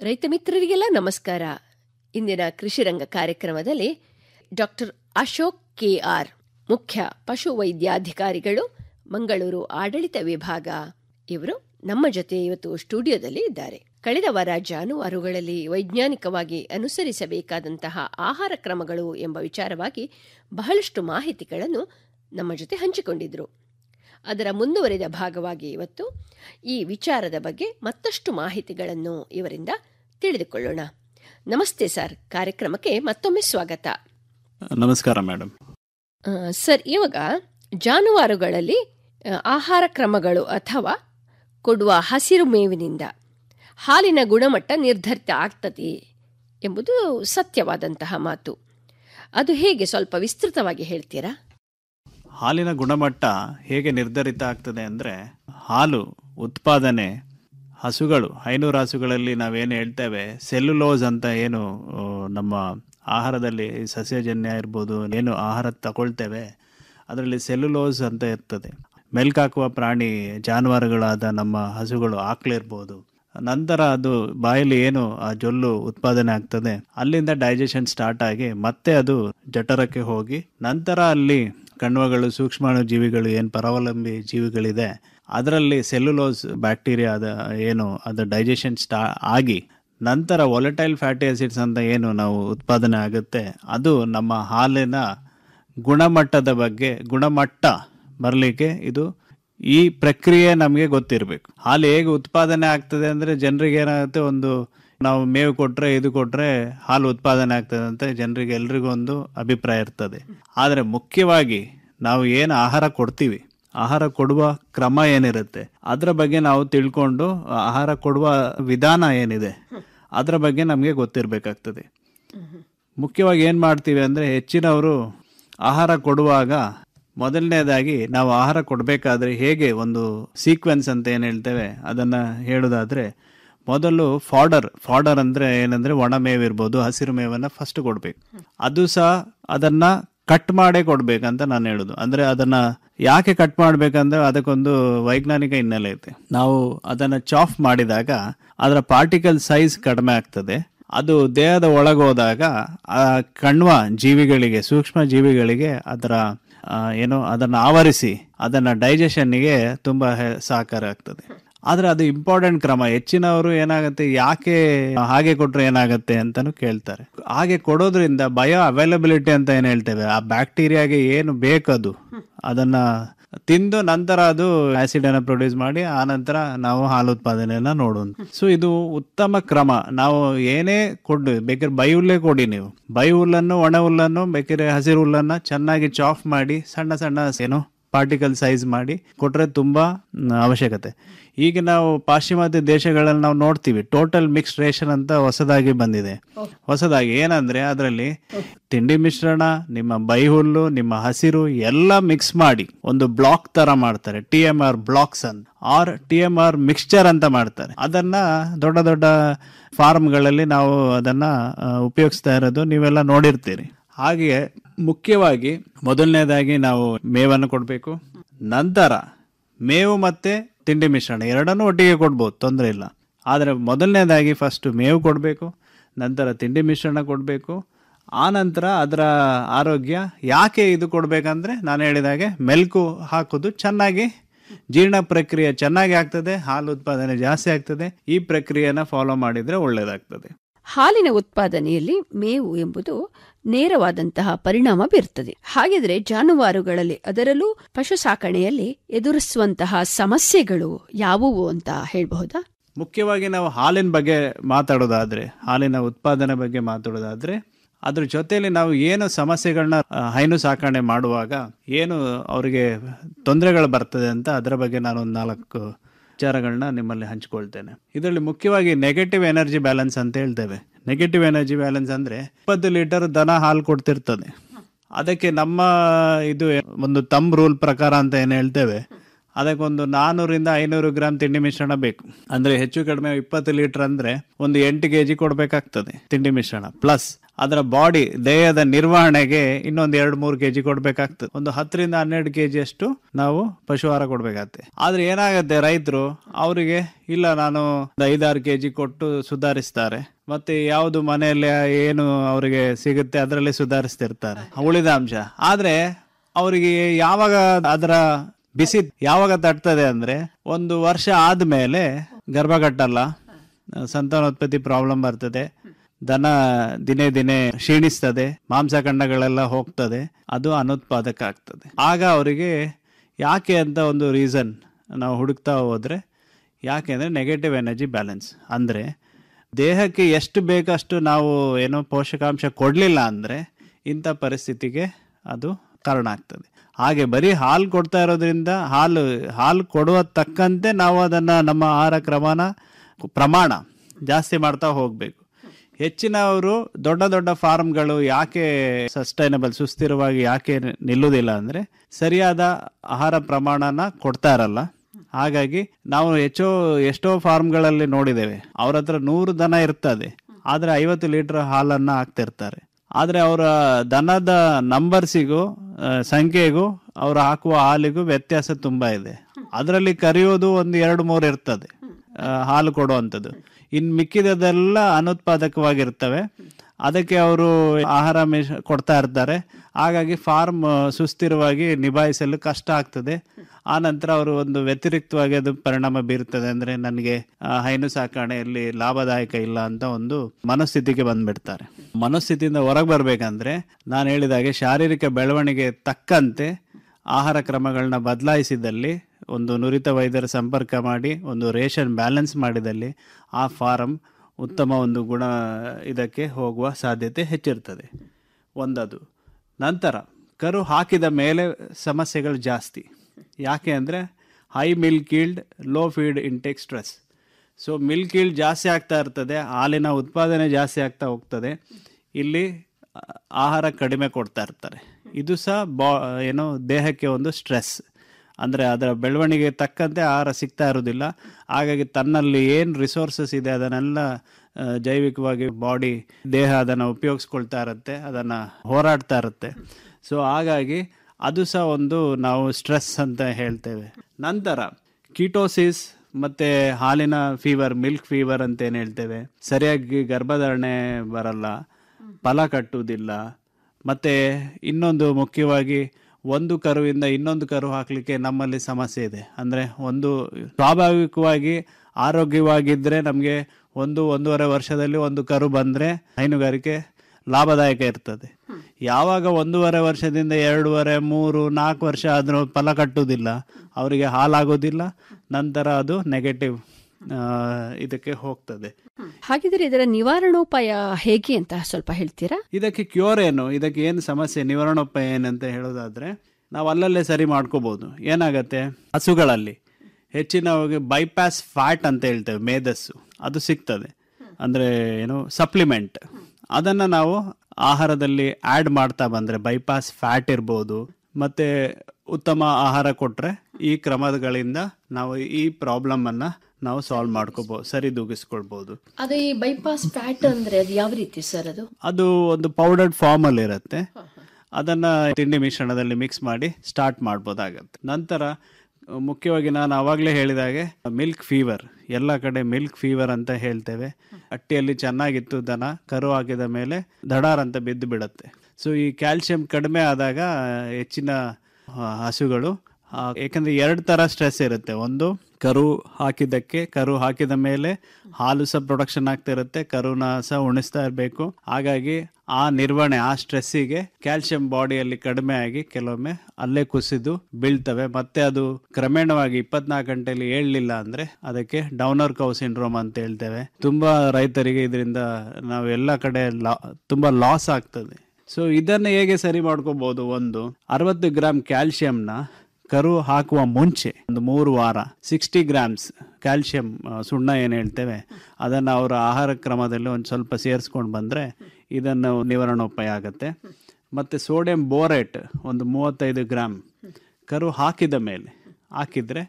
ರೈತ ಮಿತ್ರರಿಗೆಲ್ಲ ನಮಸ್ಕಾರ ಇಂದಿನ ಕೃಷಿರಂಗ ಕಾರ್ಯಕ್ರಮದಲ್ಲಿ ಡಾಕ್ಟರ್ ಅಶೋಕ್ ಕೆಆರ್ ಮುಖ್ಯ ಪಶು ವೈದ್ಯಾಧಿಕಾರಿಗಳು ಮಂಗಳೂರು ಆಡಳಿತ ವಿಭಾಗ ಇವರು ನಮ್ಮ ಜೊತೆ ಇವತ್ತು ಸ್ಟುಡಿಯೋದಲ್ಲಿ ಇದ್ದಾರೆ ಕಳೆದ ವಾರ ಜಾನುವಾರುಗಳಲ್ಲಿ ವೈಜ್ಞಾನಿಕವಾಗಿ ಅನುಸರಿಸಬೇಕಾದಂತಹ ಆಹಾರ ಕ್ರಮಗಳು ಎಂಬ ವಿಚಾರವಾಗಿ ಬಹಳಷ್ಟು ಮಾಹಿತಿಗಳನ್ನು ನಮ್ಮ ಜೊತೆ ಹಂಚಿಕೊಂಡಿದ್ರು ಅದರ ಮುಂದುವರಿದ ಭಾಗವಾಗಿ ಇವತ್ತು ಈ ವಿಚಾರದ ಬಗ್ಗೆ ಮತ್ತಷ್ಟು ಮಾಹಿತಿಗಳನ್ನು ಇವರಿಂದ ತಿಳಿದುಕೊಳ್ಳೋಣ ನಮಸ್ತೆ ಸರ್ ಕಾರ್ಯಕ್ರಮಕ್ಕೆ ಮತ್ತೊಮ್ಮೆ ಸ್ವಾಗತ ನಮಸ್ಕಾರ ಮೇಡಮ್ ಆ, ಸರ್ ಇವಾಗ ಜಾನುವಾರುಗಳಲ್ಲಿ ಆ, ಆಹಾರ ಕ್ರಮಗಳು ಅಥವಾ ಕೊಡುವ ಹಸಿರು ಮೇವಿನಿಂದ ಹಾಲಿನ ಗುಣಮಟ್ಟ ನಿರ್ಧರಿತ ಆಗ್ತದೆ ಎಂಬುದು ಸತ್ಯವಾದಂತಹ ಮಾತು ಅದು ಹೇಗೆ ಸ್ವಲ್ಪ ವಿಸ್ತೃತವಾಗಿ ಹೇಳ್ತೀರಾ ಹಾಲಿನ ಗುಣಮಟ್ಟ ಹೇಗೆ ನಿರ್ಧರಿತ ಆಗ್ತದೆ ಅಂದರೆ ಹಾಲು ಉತ್ಪಾದನೆ ಹಸುಗಳು ಹೈನೂರು ಹಸುಗಳಲ್ಲಿ ನಾವೇನು ಹೇಳ್ತೇವೆ ಸೆಲ್ಯುಲೋಸ್ ಅಂತ ಏನು ಆ, ನಮ್ಮ ಆಹಾರದಲ್ಲಿ ಸಸ್ಯಜನ್ಯ ಇರ್ಬೋದು ಏನು ಆಹಾರ ತಗೊಳ್ತೇವೆ ಅದರಲ್ಲಿ ಸೆಲ್ಯುಲೋಸ್ ಅಂತ ಇರ್ತದೆ ಮೆಲ್ಕ್ ಹಾಕುವ ಪ್ರಾಣಿ ಜಾನುವಾರುಗಳಾದ ನಮ್ಮ ಹಸುಗಳು ಆಕಳಿರ್ಬೋದು ನಂತರ ಅದು ಬಾಯಲ್ಲಿ ಏನು ಆ ಜೊಲ್ಲು ಉತ್ಪಾದನೆ ಆಗ್ತದೆ ಅಲ್ಲಿಂದ ಡೈಜೆಷನ್ ಸ್ಟಾರ್ಟ್ ಆಗಿ ಮತ್ತೆ ಅದು ಜಠರಕ್ಕೆ ಹೋಗಿ ನಂತರ ಅಲ್ಲಿ ಕಣ್ವಗಳು ಸೂಕ್ಷ್ಮಾಣು ಜೀವಿಗಳು ಏನು ಪರಾವಲಂಬಿ ಜೀವಿಗಳಿದೆ ಅದರಲ್ಲಿ ಸೆಲ್ಯುಲೋಸ್ ಬ್ಯಾಕ್ಟೀರಿಯಾದ ಏನು ಅದು ಡೈಜೆಷನ್ ಸ್ಟಾ ಆಗಿ ನಂತರ ಒಲಟೈಲ್ ಫ್ಯಾಟಿ ಆಸಿಡ್ಸ್ ಅಂತ ಏನು ನಾವು ಉತ್ಪಾದನೆ ಆಗುತ್ತೆ ಅದು ನಮ್ಮ ಹಾಲಿನ ಗುಣಮಟ್ಟದ ಬಗ್ಗೆ ಗುಣಮಟ್ಟ ಬರಲಿಕ್ಕೆ ಇದು ಈ ಪ್ರಕ್ರಿಯೆ ನಮಗೆ ಗೊತ್ತಿರಬೇಕು ಹಾಲು ಹೇಗೆ ಉತ್ಪಾದನೆ ಆಗ್ತದೆ ಅಂದರೆ ಜನರಿಗೆ ಏನಾಗುತ್ತೆ ಒಂದು ನಾವು ಮೇವು ಕೊಟ್ಟರೆ ಇದು ಕೊಟ್ಟರೆ ಹಾಲು ಉತ್ಪಾದನೆ ಆಗ್ತದೆ ಅಂತ ಜನರಿಗೆ ಎಲ್ರಿಗೂ ಒಂದು ಅಭಿಪ್ರಾಯ ಇರ್ತದೆ ಆದರೆ ಮುಖ್ಯವಾಗಿ ನಾವು ಏನು ಆಹಾರ ಕೊಡ್ತೀವಿ ಆಹಾರ ಕೊಡುವ ಕ್ರಮ ಏನಿರುತ್ತೆ ಅದರ ಬಗ್ಗೆ ನಾವು ತಿಳ್ಕೊಂಡು ಆಹಾರ ಕೊಡುವ ವಿಧಾನ ಏನಿದೆ ಅದರ ಬಗ್ಗೆ ನಮಗೆ ಗೊತ್ತಿರಬೇಕಾಗ್ತದೆ ಮುಖ್ಯವಾಗಿ ಏನು ಮಾಡ್ತೀವಿ ಅಂದರೆ ಹೆಚ್ಚಿನವರು ಆಹಾರ ಕೊಡುವಾಗ ಮೊದಲನೇದಾಗಿ ನಾವು ಆಹಾರ ಕೊಡಬೇಕಾದ್ರೆ ಹೇಗೆ ಒಂದು ಸೀಕ್ವೆನ್ಸ್ ಅಂತ ಏನು ಹೇಳ್ತೇವೆ ಅದನ್ನು ಹೇಳೋದಾದರೆ ಮೊದಲು ಫಾಡರ್ ಫಾಡರ್ ಅಂದರೆ ಏನಂದರೆ ಒಣ ಮೇವಿರ್ಬೋದು ಹಸಿರು ಮೇವನ್ನು ಫಸ್ಟ್ ಕೊಡಬೇಕು ಅದು ಸಹ ಅದನ್ನು ಕಟ್ ಮಾಡೇ ಕೊಡ್ಬೇಕಂತ ನಾನು ಹೇಳೋದು ಅಂದರೆ ಅದನ್ನು ಯಾಕೆ ಕಟ್ ಮಾಡಬೇಕಂದ್ರೆ ಅದಕ್ಕೊಂದು ವೈಜ್ಞಾನಿಕ ಹಿನ್ನೆಲೆ ಐತೆ ನಾವು ಅದನ್ನು ಚಾಫ್ ಮಾಡಿದಾಗ ಅದರ ಪಾರ್ಟಿಕಲ್ ಸೈಜ್ ಕಡಿಮೆ ಆಗ್ತದೆ ಅದು ದೇಹದ ಒಳಗೋದಾಗ ಆ ಕಣ್ವ ಜೀವಿಗಳಿಗೆ ಸೂಕ್ಷ್ಮ ಜೀವಿಗಳಿಗೆ ಅದರ ಆ, ಏನು ಅದನ್ನು ಆವರಿಸಿ ಅದನ್ನ ಡೈಜೆಷನ್ನಿಗೆ ತುಂಬಾ ಹೆ- ಸಹಕಾರ ಆಗ್ತದೆ ಆದ್ರೆ ಅದು ಇಂಪಾರ್ಟೆಂಟ್ ಕ್ರಮ ಹೆಚ್ಚಿನವರು ಏನಾಗುತ್ತೆ ಯಾಕೆ ಹಾಗೆ ಕೊಟ್ರೆ ಏನಾಗುತ್ತೆ ಅಂತಾನು ಕೇಳ್ತಾರೆ ಹಾಗೆ ಕೊಡೋದ್ರಿಂದ ಬಯೋ ಅವೈಲಬಿಲಿಟಿ ಅಂತ ಏನ್ ಹೇಳ್ತೇವೆ ಆ ಬ್ಯಾಕ್ಟೀರಿಯಾಗೆ ಏನು ಬೇಕದು ಅದನ್ನ ತಿಂದು ನಂತರ ಅದು ಆಸಿಡ್ ಅನ್ನ ಪ್ರೊಡ್ಯೂಸ್ ಮಾಡಿ ಆ ನಂತರ ನಾವು ಹಾಲು ಉತ್ಪಾದನೆಯನ್ನ ನೋಡೋದು ಸೊ ಇದು ಉತ್ತಮ ಕ್ರಮ ನಾವು ಏನೇ ಕೊಡು ಬೇಕಾದ್ರೆ ಬೈ ಹುಲ್ಲೇ ಕೊಡಿ ನೀವು ಬೈ ಹುಲ್ಲನ್ನು ಒಣ ಹುಲ್ಲನ್ನು ಬೇಕಾದ್ರೆ ಹಸಿರು ಹುಲ್ಲನ್ನ ಚೆನ್ನಾಗಿ ಚಾಫ್ ಮಾಡಿ ಸಣ್ಣ ಸಣ್ಣ ಏನು ಪಾರ್ಟಿಕಲ್ ಸೈಜ್ ಮಾಡಿ ಕೊಟ್ರೆ ತುಂಬಾ ಮ್, ಅವಶ್ಯಕತೆ ಈಗ ನಾವು ಪಾಶ್ಚಿಮಾತ್ಯ ದೇಶಗಳಲ್ಲಿ ನಾವು ನೋಡ್ತೀವಿ ಟೋಟಲ್ ಮಿಕ್ಸ್ ರೇಷನ್ ಅಂತ ಹೊಸದಾಗಿ ಬಂದಿದೆ ಹೊಸದಾಗಿ ಏನಂದ್ರೆ ಅದರಲ್ಲಿ ತಿಂಡಿ ಮಿಶ್ರಣ ನಿಮ್ಮ ಬೈಹುಲ್ಲು ನಿಮ್ಮ ಹಸಿರು ಎಲ್ಲ ಮಿಕ್ಸ್ ಮಾಡಿ ಒಂದು ಬ್ಲಾಕ್ ತರ ಮಾಡ್ತಾರೆ ಟಿ ಎಂ ಆರ್ ಬ್ಲಾಕ್ಸ್ ಅಂತ R T M R mixture ಅಂತ ಮಾಡ್ತಾರೆ ಅದನ್ನ ದೊಡ್ಡ ದೊಡ್ಡ ಫಾರ್ಮ್ಗಳಲ್ಲಿ ನಾವು ಅದನ್ನ ಆ, ಉಪಯೋಗಿಸ್ತಾ ಇರೋದು ನೀವೆಲ್ಲ ನೋಡಿರ್ತೀರಿ ಹಾಗೆಯೇ ಮುಖ್ಯವಾಗಿ ಮೊದಲನೇದಾಗಿ ನಾವು ಮೇವನ್ನು ಕೊಡಬೇಕು ನಂತರ ಮೇವು ಮತ್ತೆ ತಿಂಡಿ ಮಿಶ್ರಣ ಎರಡನ್ನೂ ಒಟ್ಟಿಗೆ ಕೊಡ್ಬೋದು ತೊಂದರೆ ಇಲ್ಲ ಆದರೆ ಮೊದಲನೇದಾಗಿ ಫಸ್ಟ್ ಮೇವು ಕೊಡಬೇಕು ನಂತರ ತಿಂಡಿ ಮಿಶ್ರಣ ಕೊಡಬೇಕು ಆ ನಂತರ ಅದರ ಆರೋಗ್ಯ ಯಾಕೆ ಇದು ಕೊಡಬೇಕಂದ್ರೆ ನಾನು ಹೇಳಿದಾಗೆ ಮೆಲ್ಕು ಹಾಕೋದು ಚೆನ್ನಾಗಿ ಜೀರ್ಣ ಪ್ರಕ್ರಿಯೆ ಚೆನ್ನಾಗಿ ಆಗ್ತದೆ ಹಾಲು ಉತ್ಪಾದನೆ ಜಾಸ್ತಿ ಆಗ್ತದೆ ಈ ಪ್ರಕ್ರಿಯೆನ ಫಾಲೋ ಮಾಡಿದ್ರೆ ಒಳ್ಳೇದಾಗ್ತದೆ ಹಾಲಿನ ಉತ್ಪಾದನೆಯಲ್ಲಿ ಮೇವು ಎಂಬುದು ನೇರವಾದಂತಹ ಪರಿಣಾಮ ಬೀರುತ್ತದೆ ಹಾಗಿದ್ರೆ ಜಾನುವಾರುಗಳಲ್ಲಿ ಅದರಲ್ಲೂ ಪಶು ಸಾಕಣೆಯಲ್ಲಿ ಎದುರಿಸುವಂತಹ ಸಮಸ್ಯೆಗಳು ಯಾವುವು ಅಂತ ಹೇಳಬಹುದಾ ಮುಖ್ಯವಾಗಿ ನಾವು ಹಾಲಿನ ಬಗ್ಗೆ ಮಾತಾಡೋದಾದ್ರೆ ಹಾಲಿನ ಉತ್ಪಾದನೆ ಬಗ್ಗೆ ಮಾತಾಡೋದಾದ್ರೆ ಅದ್ರ ಜೊತೆಯಲ್ಲಿ ನಾವು ಏನು ಸಮಸ್ಯೆಗಳನ್ನ ಆ, ಹೈನು ಸಾಕಣೆ ಮಾಡುವಾಗ ಏನು ಅವರಿಗೆ ತೊಂದರೆಗಳು ಬರ್ತದೆ ಅಂತ ಅದರ ಬಗ್ಗೆ ನಾನು ಒಂದು ನಾಲ್ಕು ವಿಚಾರಗಳನ್ನ ನಿಮ್ಮಲ್ಲಿ ಹಂಚ್ಕೊಳ್ತೇನೆ ಇದರಲ್ಲಿ ಮುಖ್ಯವಾಗಿ ನೆಗೆಟಿವ್ ಎನರ್ಜಿ ಬ್ಯಾಲೆನ್ಸ್ ಅಂತ ಹೇಳ್ತೇವೆ ನೆಗೆಟಿವ್ ಎನರ್ಜಿ ಬ್ಯಾಲೆನ್ಸ್ ಅಂದ್ರೆ ಇಪ್ಪತ್ತು ಲೀಟರ್ ದನ ಹಾಲು ಕೊಡ್ತಿರ್ತದೆ ಅದಕ್ಕೆ ನಮ್ಮ ಇದು ಒಂದು ತಮ್ ರೂಲ್ ಪ್ರಕಾರ ಅಂತ ಏನು ಹೇಳ್ತೇವೆ ಅದಕ್ಕೊಂದು ನಾನೂರಿಂದ ಐನೂರು ಗ್ರಾಮ್ ತಿಂಡಿ ಮಿಶ್ರಣ ಬೇಕು ಅಂದ್ರೆ ಹೆಚ್ಚು ಕಡಿಮೆ ಇಪ್ಪತ್ತು ಲೀಟರ್ ಅಂದ್ರೆ ಒಂದು ಎಂಟು ಕೆ ಜಿ ಕೊಡ್ಬೇಕಾಗ್ತದೆ ತಿಂಡಿ ಮಿಶ್ರಣ ಪ್ಲಸ್ ಅದರ ಬಾಡಿ ದೇಹದ ನಿರ್ವಹಣೆಗೆ ಇನ್ನೊಂದು ಎರಡು ಮೂರು ಕೆಜಿ ಕೊಡ್ಬೇಕಾಗ್ತದೆ ಒಂದು ಹತ್ತರಿಂದ ಹನ್ನೆರಡು ಕೆಜಿ ಅಷ್ಟು ನಾವು ಪಶು ಆಹಾರ ಕೊಡ್ಬೇಕಾಗತ್ತೆ ಆದ್ರೆ ಏನಾಗತ್ತೆ ರೈತರು ಅವರಿಗೆ ಇಲ್ಲ ನಾನು ಒಂದು ಐದಾರು ಕೆಜಿ ಕೊಟ್ಟು ಸುಧಾರಿಸ್ತಾರೆ ಮತ್ತೆ ಯಾವುದು ಮನೆಯಲ್ಲಿ ಏನು ಅವರಿಗೆ ಸಿಗುತ್ತೆ ಅದರಲ್ಲಿ ಸುಧಾರಿಸ್ತಿರ್ತಾರೆ ಉಳಿದ ಅಂಶ ಆದ್ರೆ ಅವರಿಗೆ ಯಾವಾಗ ಅದರ ಬಿಸಿ ಯಾವಾಗ ತಟ್ತದೆ ಅಂದ್ರೆ ಒಂದು ವರ್ಷ ಆದ್ಮೇಲೆ ಗರ್ಭಗಟ್ಟಲ್ಲ ಸಂತಾನೋತ್ಪತ್ತಿ ಪ್ರಾಬ್ಲಮ್ ಬರ್ತದೆ ದನ ದಿನೇ ದಿನೇ ಕ್ಷೀಣಿಸ್ತದೆ ಮಾಂಸಖಂಡಗಳೆಲ್ಲ ಹೋಗ್ತದೆ ಅದು ಅನುತ್ಪಾದಕ ಆಗ್ತದೆ ಆಗ ಅವರಿಗೆ ಯಾಕೆ ಅಂತ ಒಂದು ರೀಸನ್ ನಾವು ಹುಡುಕ್ತಾ ಹೋದ್ರೆ ಯಾಕೆ ಅಂದರೆ ನೆಗೆಟಿವ್ ಎನರ್ಜಿ ಬ್ಯಾಲೆನ್ಸ್ ಅಂದರೆ ದೇಹಕ್ಕೆ ಎಷ್ಟು ಬೇಕಷ್ಟು ನಾವು ಏನೋ ಪೋಷಕಾಂಶ ಕೊಡಲಿಲ್ಲ ಅಂದರೆ ಇಂಥ ಪರಿಸ್ಥಿತಿಗೆ ಅದು ಕಾರಣ ಆಗ್ತದೆ ಹಾಗೆ ಬರೀ ಹಾಲು ಕೊಡ್ತಾ ಇರೋದ್ರಿಂದ ಹಾಲು ಹಾಲು ಕೊಡುವ ತಕ್ಕಂತೆ ನಾವು ಅದನ್ನು ನಮ್ಮ ಆಹಾರ ಕ್ರಮನ ಪ್ರಮಾಣ ಜಾಸ್ತಿ ಮಾಡ್ತಾ ಹೋಗಬೇಕು ಹೆಚ್ಚಿನವರು ದೊಡ್ಡ ದೊಡ್ಡ ಫಾರ್ಮ್ಗಳು ಯಾಕೆ ಸಸ್ಟೈನಬಲ್ ಸುಸ್ಥಿರವಾಗಿ ಯಾಕೆ ನಿಲ್ಲುವುದಿಲ್ಲ ಅಂದರೆ ಸರಿಯಾದ ಆಹಾರ ಪ್ರಮಾಣನ ಕೊಡ್ತಾ ಇರಲ್ಲ ಹಾಗಾಗಿ ನಾವು ಹೆಚ್ಚೋ ಎಷ್ಟೋ ಫಾರ್ಮ್ಗಳಲ್ಲಿ ನೋಡಿದ್ದೇವೆ ಅವ್ರ ಹತ್ರ ನೂರು ದನ ಇರ್ತದೆ ಆದರೆ ಐವತ್ತು ಲೀಟರ್ ಹಾಲನ್ನು ಹಾಕ್ತಿರ್ತಾರೆ ಆದರೆ ಅವರ ದನದ ನಂಬರ್ಸಿಗೂ ಆ, ಸಂಖ್ಯೆಗೂ ಅವರು ಹಾಕುವ ಹಾಲಿಗೂ ವ್ಯತ್ಯಾಸ ತುಂಬ ಇದೆ ಅದರಲ್ಲಿ ಕರೆಯೋದು ಒಂದು ಎರಡು ಮೂರು ಇರ್ತದೆ ಆ, ಹಾಲು ಕೊಡುವಂಥದ್ದು ಇನ್ನು ಮಿಕ್ಕಿದದೆಲ್ಲ ಅನುತ್ಪಾದಕವಾಗಿರ್ತವೆ ಅದಕ್ಕೆ ಅವರು ಆಹಾರ ಮಿಶ ಕೊಡ್ತಾ ಇರ್ತಾರೆ ಹಾಗಾಗಿ ಫಾರ್ಮ್ ಸುಸ್ಥಿರವಾಗಿ ನಿಭಾಯಿಸಲು ಕಷ್ಟ ಆಗ್ತದೆ ಆ ನಂತರ ಅವರು ಒಂದು ವ್ಯತಿರಿಕ್ತವಾಗಿ ಅದು ಪರಿಣಾಮ ಬೀರುತ್ತದೆ ಅಂದ್ರೆ ನನಗೆ ಆ, ಹೈನು ಸಾಕಾಣೆಯಲ್ಲಿ ಲಾಭದಾಯಕ ಇಲ್ಲ ಅಂತ ಒಂದು ಮನಸ್ಥಿತಿಗೆ ಬಂದ್ಬಿಡ್ತಾರೆ ಮನಸ್ಥಿತಿಯಿಂದ ಹೊರಗೆ ಬರ್ಬೇಕಂದ್ರೆ ನಾನು ಹೇಳಿದಾಗೆ ಶಾರೀರಿಕ ಬೆಳವಣಿಗೆ ತಕ್ಕಂತೆ ಆಹಾರ ಕ್ರಮಗಳನ್ನ ಬದಲಾಯಿಸಿದಲ್ಲಿ ಒಂದು ನುರಿತ ವೈದ್ಯರ ಸಂಪರ್ಕ ಮಾಡಿ ಒಂದು ರೇಷನ್ ಬ್ಯಾಲೆನ್ಸ್ ಮಾಡಿದಲ್ಲಿ ಆ ಫಾರಂ ಉತ್ತಮ ಒಂದು ಗುಣ ಇದಕ್ಕೆ ಹೋಗುವ ಸಾಧ್ಯತೆ ಹೆಚ್ಚಿರ್ತದೆ ಒಂದದು ನಂತರ ಕರು ಹಾಕಿದ ಮೇಲೆ ಸಮಸ್ಯೆಗಳು ಜಾಸ್ತಿ ಯಾಕೆ ಅಂದರೆ high milk yield low feed intake stress so milk yield ಜಾಸ್ತಿ ಆಗ್ತಾ ಇರ್ತದೆ ಹಾಲಿನ ಉತ್ಪಾದನೆ ಜಾಸ್ತಿ ಆಗ್ತಾ ಹೋಗ್ತದೆ ಇಲ್ಲಿ ಆ, ಆಹಾರ ಕಡಿಮೆ ಕೊಡ್ತಾ ಇರ್ತಾರೆ ಇದು ಸಹ ಬಾ ಏನೋ ದೇಹಕ್ಕೆ ಒಂದು ಸ್ಟ್ರೆಸ್ ಅಂದರೆ ಅದರ ಬೆಳವಣಿಗೆ ತಕ್ಕಂತೆ ಆಹಾರ ಸಿಗ್ತಾ ಇರೋದಿಲ್ಲ ಹಾಗಾಗಿ ತನ್ನಲ್ಲಿ ಏನು ರಿಸೋರ್ಸಸ್ ಇದೆ ಅದನ್ನೆಲ್ಲ ಆ, ಜೈವಿಕವಾಗಿ ಬಾಡಿ ದೇಹ ಅದನ್ನು ಉಪಯೋಗಿಸ್ಕೊಳ್ತಾ ಇರುತ್ತೆ ಅದನ್ನು ಹೋರಾಡ್ತಾ ಇರುತ್ತೆ ಸೊ ಹಾಗಾಗಿ ಅದು ಸಹ ಒಂದು ನಾವು ಸ್ಟ್ರೆಸ್ ಅಂತ ಹೇಳ್ತೇವೆ ನಂತರ ಕೀಟೋಸಿಸ್ ಮತ್ತೆ ಹಾಲಿನ ಫೀವರ್ ಮಿಲ್ಕ್ ಫೀವರ್ ಅಂತ ಏನು ಹೇಳ್ತೇವೆ ಸರಿಯಾಗಿ ಗರ್ಭಧಾರಣೆ ಬರಲ್ಲ ಫಲ ಕಟ್ಟುವುದಿಲ್ಲ ಮತ್ತೆ ಇನ್ನೊಂದು ಮುಖ್ಯವಾಗಿ ಒಂದು ಕರುವಿಂದ ಇನ್ನೊಂದು ಕರು ಹಾಕಲಿಕ್ಕೆ ನಮ್ಮಲ್ಲಿ ಸಮಸ್ಯೆ ಇದೆ ಅಂದರೆ ಒಂದು ಸ್ವಾಭಾವಿಕವಾಗಿ ಆರೋಗ್ಯವಾಗಿದ್ದರೆ ನಮಗೆ ಒಂದು ಒಂದೂವರೆ ವರ್ಷದಲ್ಲಿ ಒಂದು ಕರು ಬಂದರೆ ಹೈನುಗಾರಿಕೆ ಲಾಭದಾಯಕ ಇರ್ತದೆ ಯಾವಾಗ ಒಂದೂವರೆ ವರ್ಷದಿಂದ ಎರಡೂವರೆ ಮೂರು ನಾಲ್ಕು ವರ್ಷ ಆದರೂ ಫಲ ಕಟ್ಟುವುದಿಲ್ಲ ಅವರಿಗೆ ಹಾಲಾಗೋದಿಲ್ಲ ನಂತರ ಅದು ನೆಗೆಟಿವ್ ಇದಕ್ಕೆ ಹೋಗ್ತದೆ ಹಾಗಿದ್ರೆ ಇದರ ನಿವಾರಣೋಪಾಯ ಹೇಗೆ ಅಂತ ಸ್ವಲ್ಪ ಹೇಳ್ತೀರಾ ಇದಕ್ಕೆ ಕ್ಯೂರ್ ಏನು ಇದಕ್ಕೆ ಏನು ಸಮಸ್ಯೆ ನಿವಾರಣೋಪಾಯ ಏನಂತ ಹೇಳೋದಾದ್ರೆ ನಾವು ಅಲ್ಲಲ್ಲೇ ಸರಿ ಮಾಡ್ಕೋಬಹುದು ಏನಾಗತ್ತೆ ಹಸುಗಳಲ್ಲಿ ಹೆಚ್ಚಿನ ಬೈಪಾಸ್ ಫ್ಯಾಟ್ ಅಂತ ಹೇಳ್ತೇವೆ ಮೇಧಸ್ಸು ಅದು ಸಿಗ್ತದೆ ಅಂದ್ರೆ ಏನು ಸಪ್ಲಿಮೆಂಟ್ ಅದನ್ನ ನಾವು ಆಹಾರದಲ್ಲಿ ಆಡ್ ಮಾಡ್ತಾ ಬಂದ್ರೆ ಬೈಪಾಸ್ ಫ್ಯಾಟ್ ಇರ್ಬೋದು ಮತ್ತೆ ಉತ್ತಮ ಆಹಾರ ಕೊಟ್ರೆ ಈ ಕ್ರಮಗಳಿಂದ ನಾವು ಈ ಪ್ರಾಬ್ಲಮ್ ಅನ್ನ ನಾವು ಸಾಲ್ವ್ ಮಾಡ್ಕೋಬಹುದು ಸರಿದೂಗಿಸ್ಕೊಳ್ಬಹುದು ಅದೇ ಈ ಬೈಪಾಸ್ ಫ್ಯಾಟ್ ಅಂದ್ರೆ ಅದು ಯಾವ ರೀತಿ ಸರ್ ಅದು ಅದು ಒಂದು ಪೌಡರ್ಡ್ ಫಾರ್ಮ್ ಅಲ್ಲಿ ಇರುತ್ತೆ ಅದನ್ನ ತಿಂಡಿ ಮಿಶ್ರಣದಲ್ಲಿ ಮಿಕ್ಸ್ ಮಾಡಿ ಸ್ಟಾರ್ಟ್ ಮಾಡ್ಬೋದಾಗತ್ತೆ ನಂತರ ಅಹ್, ಮುಖ್ಯವಾಗಿ ನಾನು ಅವಾಗಲೇ ಹೇಳಿದಾಗೆ ಮಿಲ್ಕ್ ಫೀವರ್ ಎಲ್ಲ ಕಡೆ ಮಿಲ್ಕ್ ಫೀವರ್ ಅಂತ ಹೇಳ್ತೇವೆ ಅಟ್ಟಿಯಲ್ಲಿ ಚೆನ್ನಾಗಿತ್ತು ದನ ಕರು ಹಾಕಿದ ಮೇಲೆ ದಡಾರ್ ಅಂತ ಬಿದ್ದು ಬಿಡುತ್ತೆ ಸೊ ಈ ಕ್ಯಾಲ್ಸಿಯಂ ಕಡಿಮೆ ಆದಾಗ ಹೆಚ್ಚಿನ ಆ, ಹಸುಗಳು ಆ, ಯಾಕಂದ್ರೆ ಎರಡು ತರ ಸ್ಟ್ರೆಸ್ ಇರುತ್ತೆ ಒಂದು ಕರು ಹಾಕಿದ್ದಕ್ಕೆ ಕರು ಹಾಕಿದ ಮೇಲೆ ಹಾಲು ಸಹ ಪ್ರೊಡಕ್ಷನ್ ಆಗ್ತಾ ಇರುತ್ತೆ ಕರುನ ಸಹ ಉಣಿಸ್ತಾ ಇರಬೇಕು ಹಾಗಾಗಿ ಆ ನಿರ್ವಹಣೆ ಆ ಸ್ಟ್ರೆಸ್ಸಿಗೆ ಕ್ಯಾಲ್ಸಿಯಂ ಬಾಡಿಯಲ್ಲಿ ಕಡಿಮೆ ಆಗಿ ಕೆಲವೊಮ್ಮೆ ಅಲ್ಲೇ ಕುಸಿದು ಬೀಳ್ತವೆ ಮತ್ತೆ ಅದು ಕ್ರಮೇಣವಾಗಿ ಇಪ್ಪತ್ನಾಲ್ಕು ಗಂಟೆಯಲ್ಲಿ ಏಳಲಿಲ್ಲ ಅಂದ್ರೆ ಅದಕ್ಕೆ ಡೌನರ್ ಕೌ ಸಿಂಡ್ರೋಮ್ ಅಂತ ಹೇಳ್ತೇವೆ ತುಂಬಾ ರೈತರಿಗೆ ಇದರಿಂದ ನಾವು ಎಲ್ಲ ಕಡೆ ಲಾ ತುಂಬಾ ಲಾಸ್ ಆಗ್ತದೆ ಸೊ ಇದನ್ನು ಹೇಗೆ ಸರಿ ಮಾಡ್ಕೋಬಹುದು ಒಂದು ಅರವತ್ತು ಗ್ರಾಮ್ ಕ್ಯಾಲ್ಸಿಯಂನ ಕರು ಹಾಕುವ ಮುಂಚೆ ಒಂದು ಮೂರು ವಾರ ಸಿಕ್ಸ್ಟಿ ಗ್ರಾಮ್ಸ್ ಕ್ಯಾಲ್ಸಿಯಂ ಆ, ಸುಣ್ಣ ಏನು ಹೇಳ್ತೇವೆ ಅದನ್ನು ಅವರ ಆಹಾರ ಕ್ರಮದಲ್ಲಿ ಒಂದು ಸ್ವಲ್ಪ ಸೇರಿಸ್ಕೊಂಡು ಬಂದರೆ ಇದನ್ನು ನಿವಾರಣೋಪಾಯ ಆಗುತ್ತೆ ಮತ್ತು ಸೋಡಿಯಂ ಬೋರೇಟ್ ಒಂದು ಮೂವತ್ತೈದು ಗ್ರಾಮ್ ಕರು ಹಾಕಿದ ಮೇಲೆ ಹಾಕಿದರೆ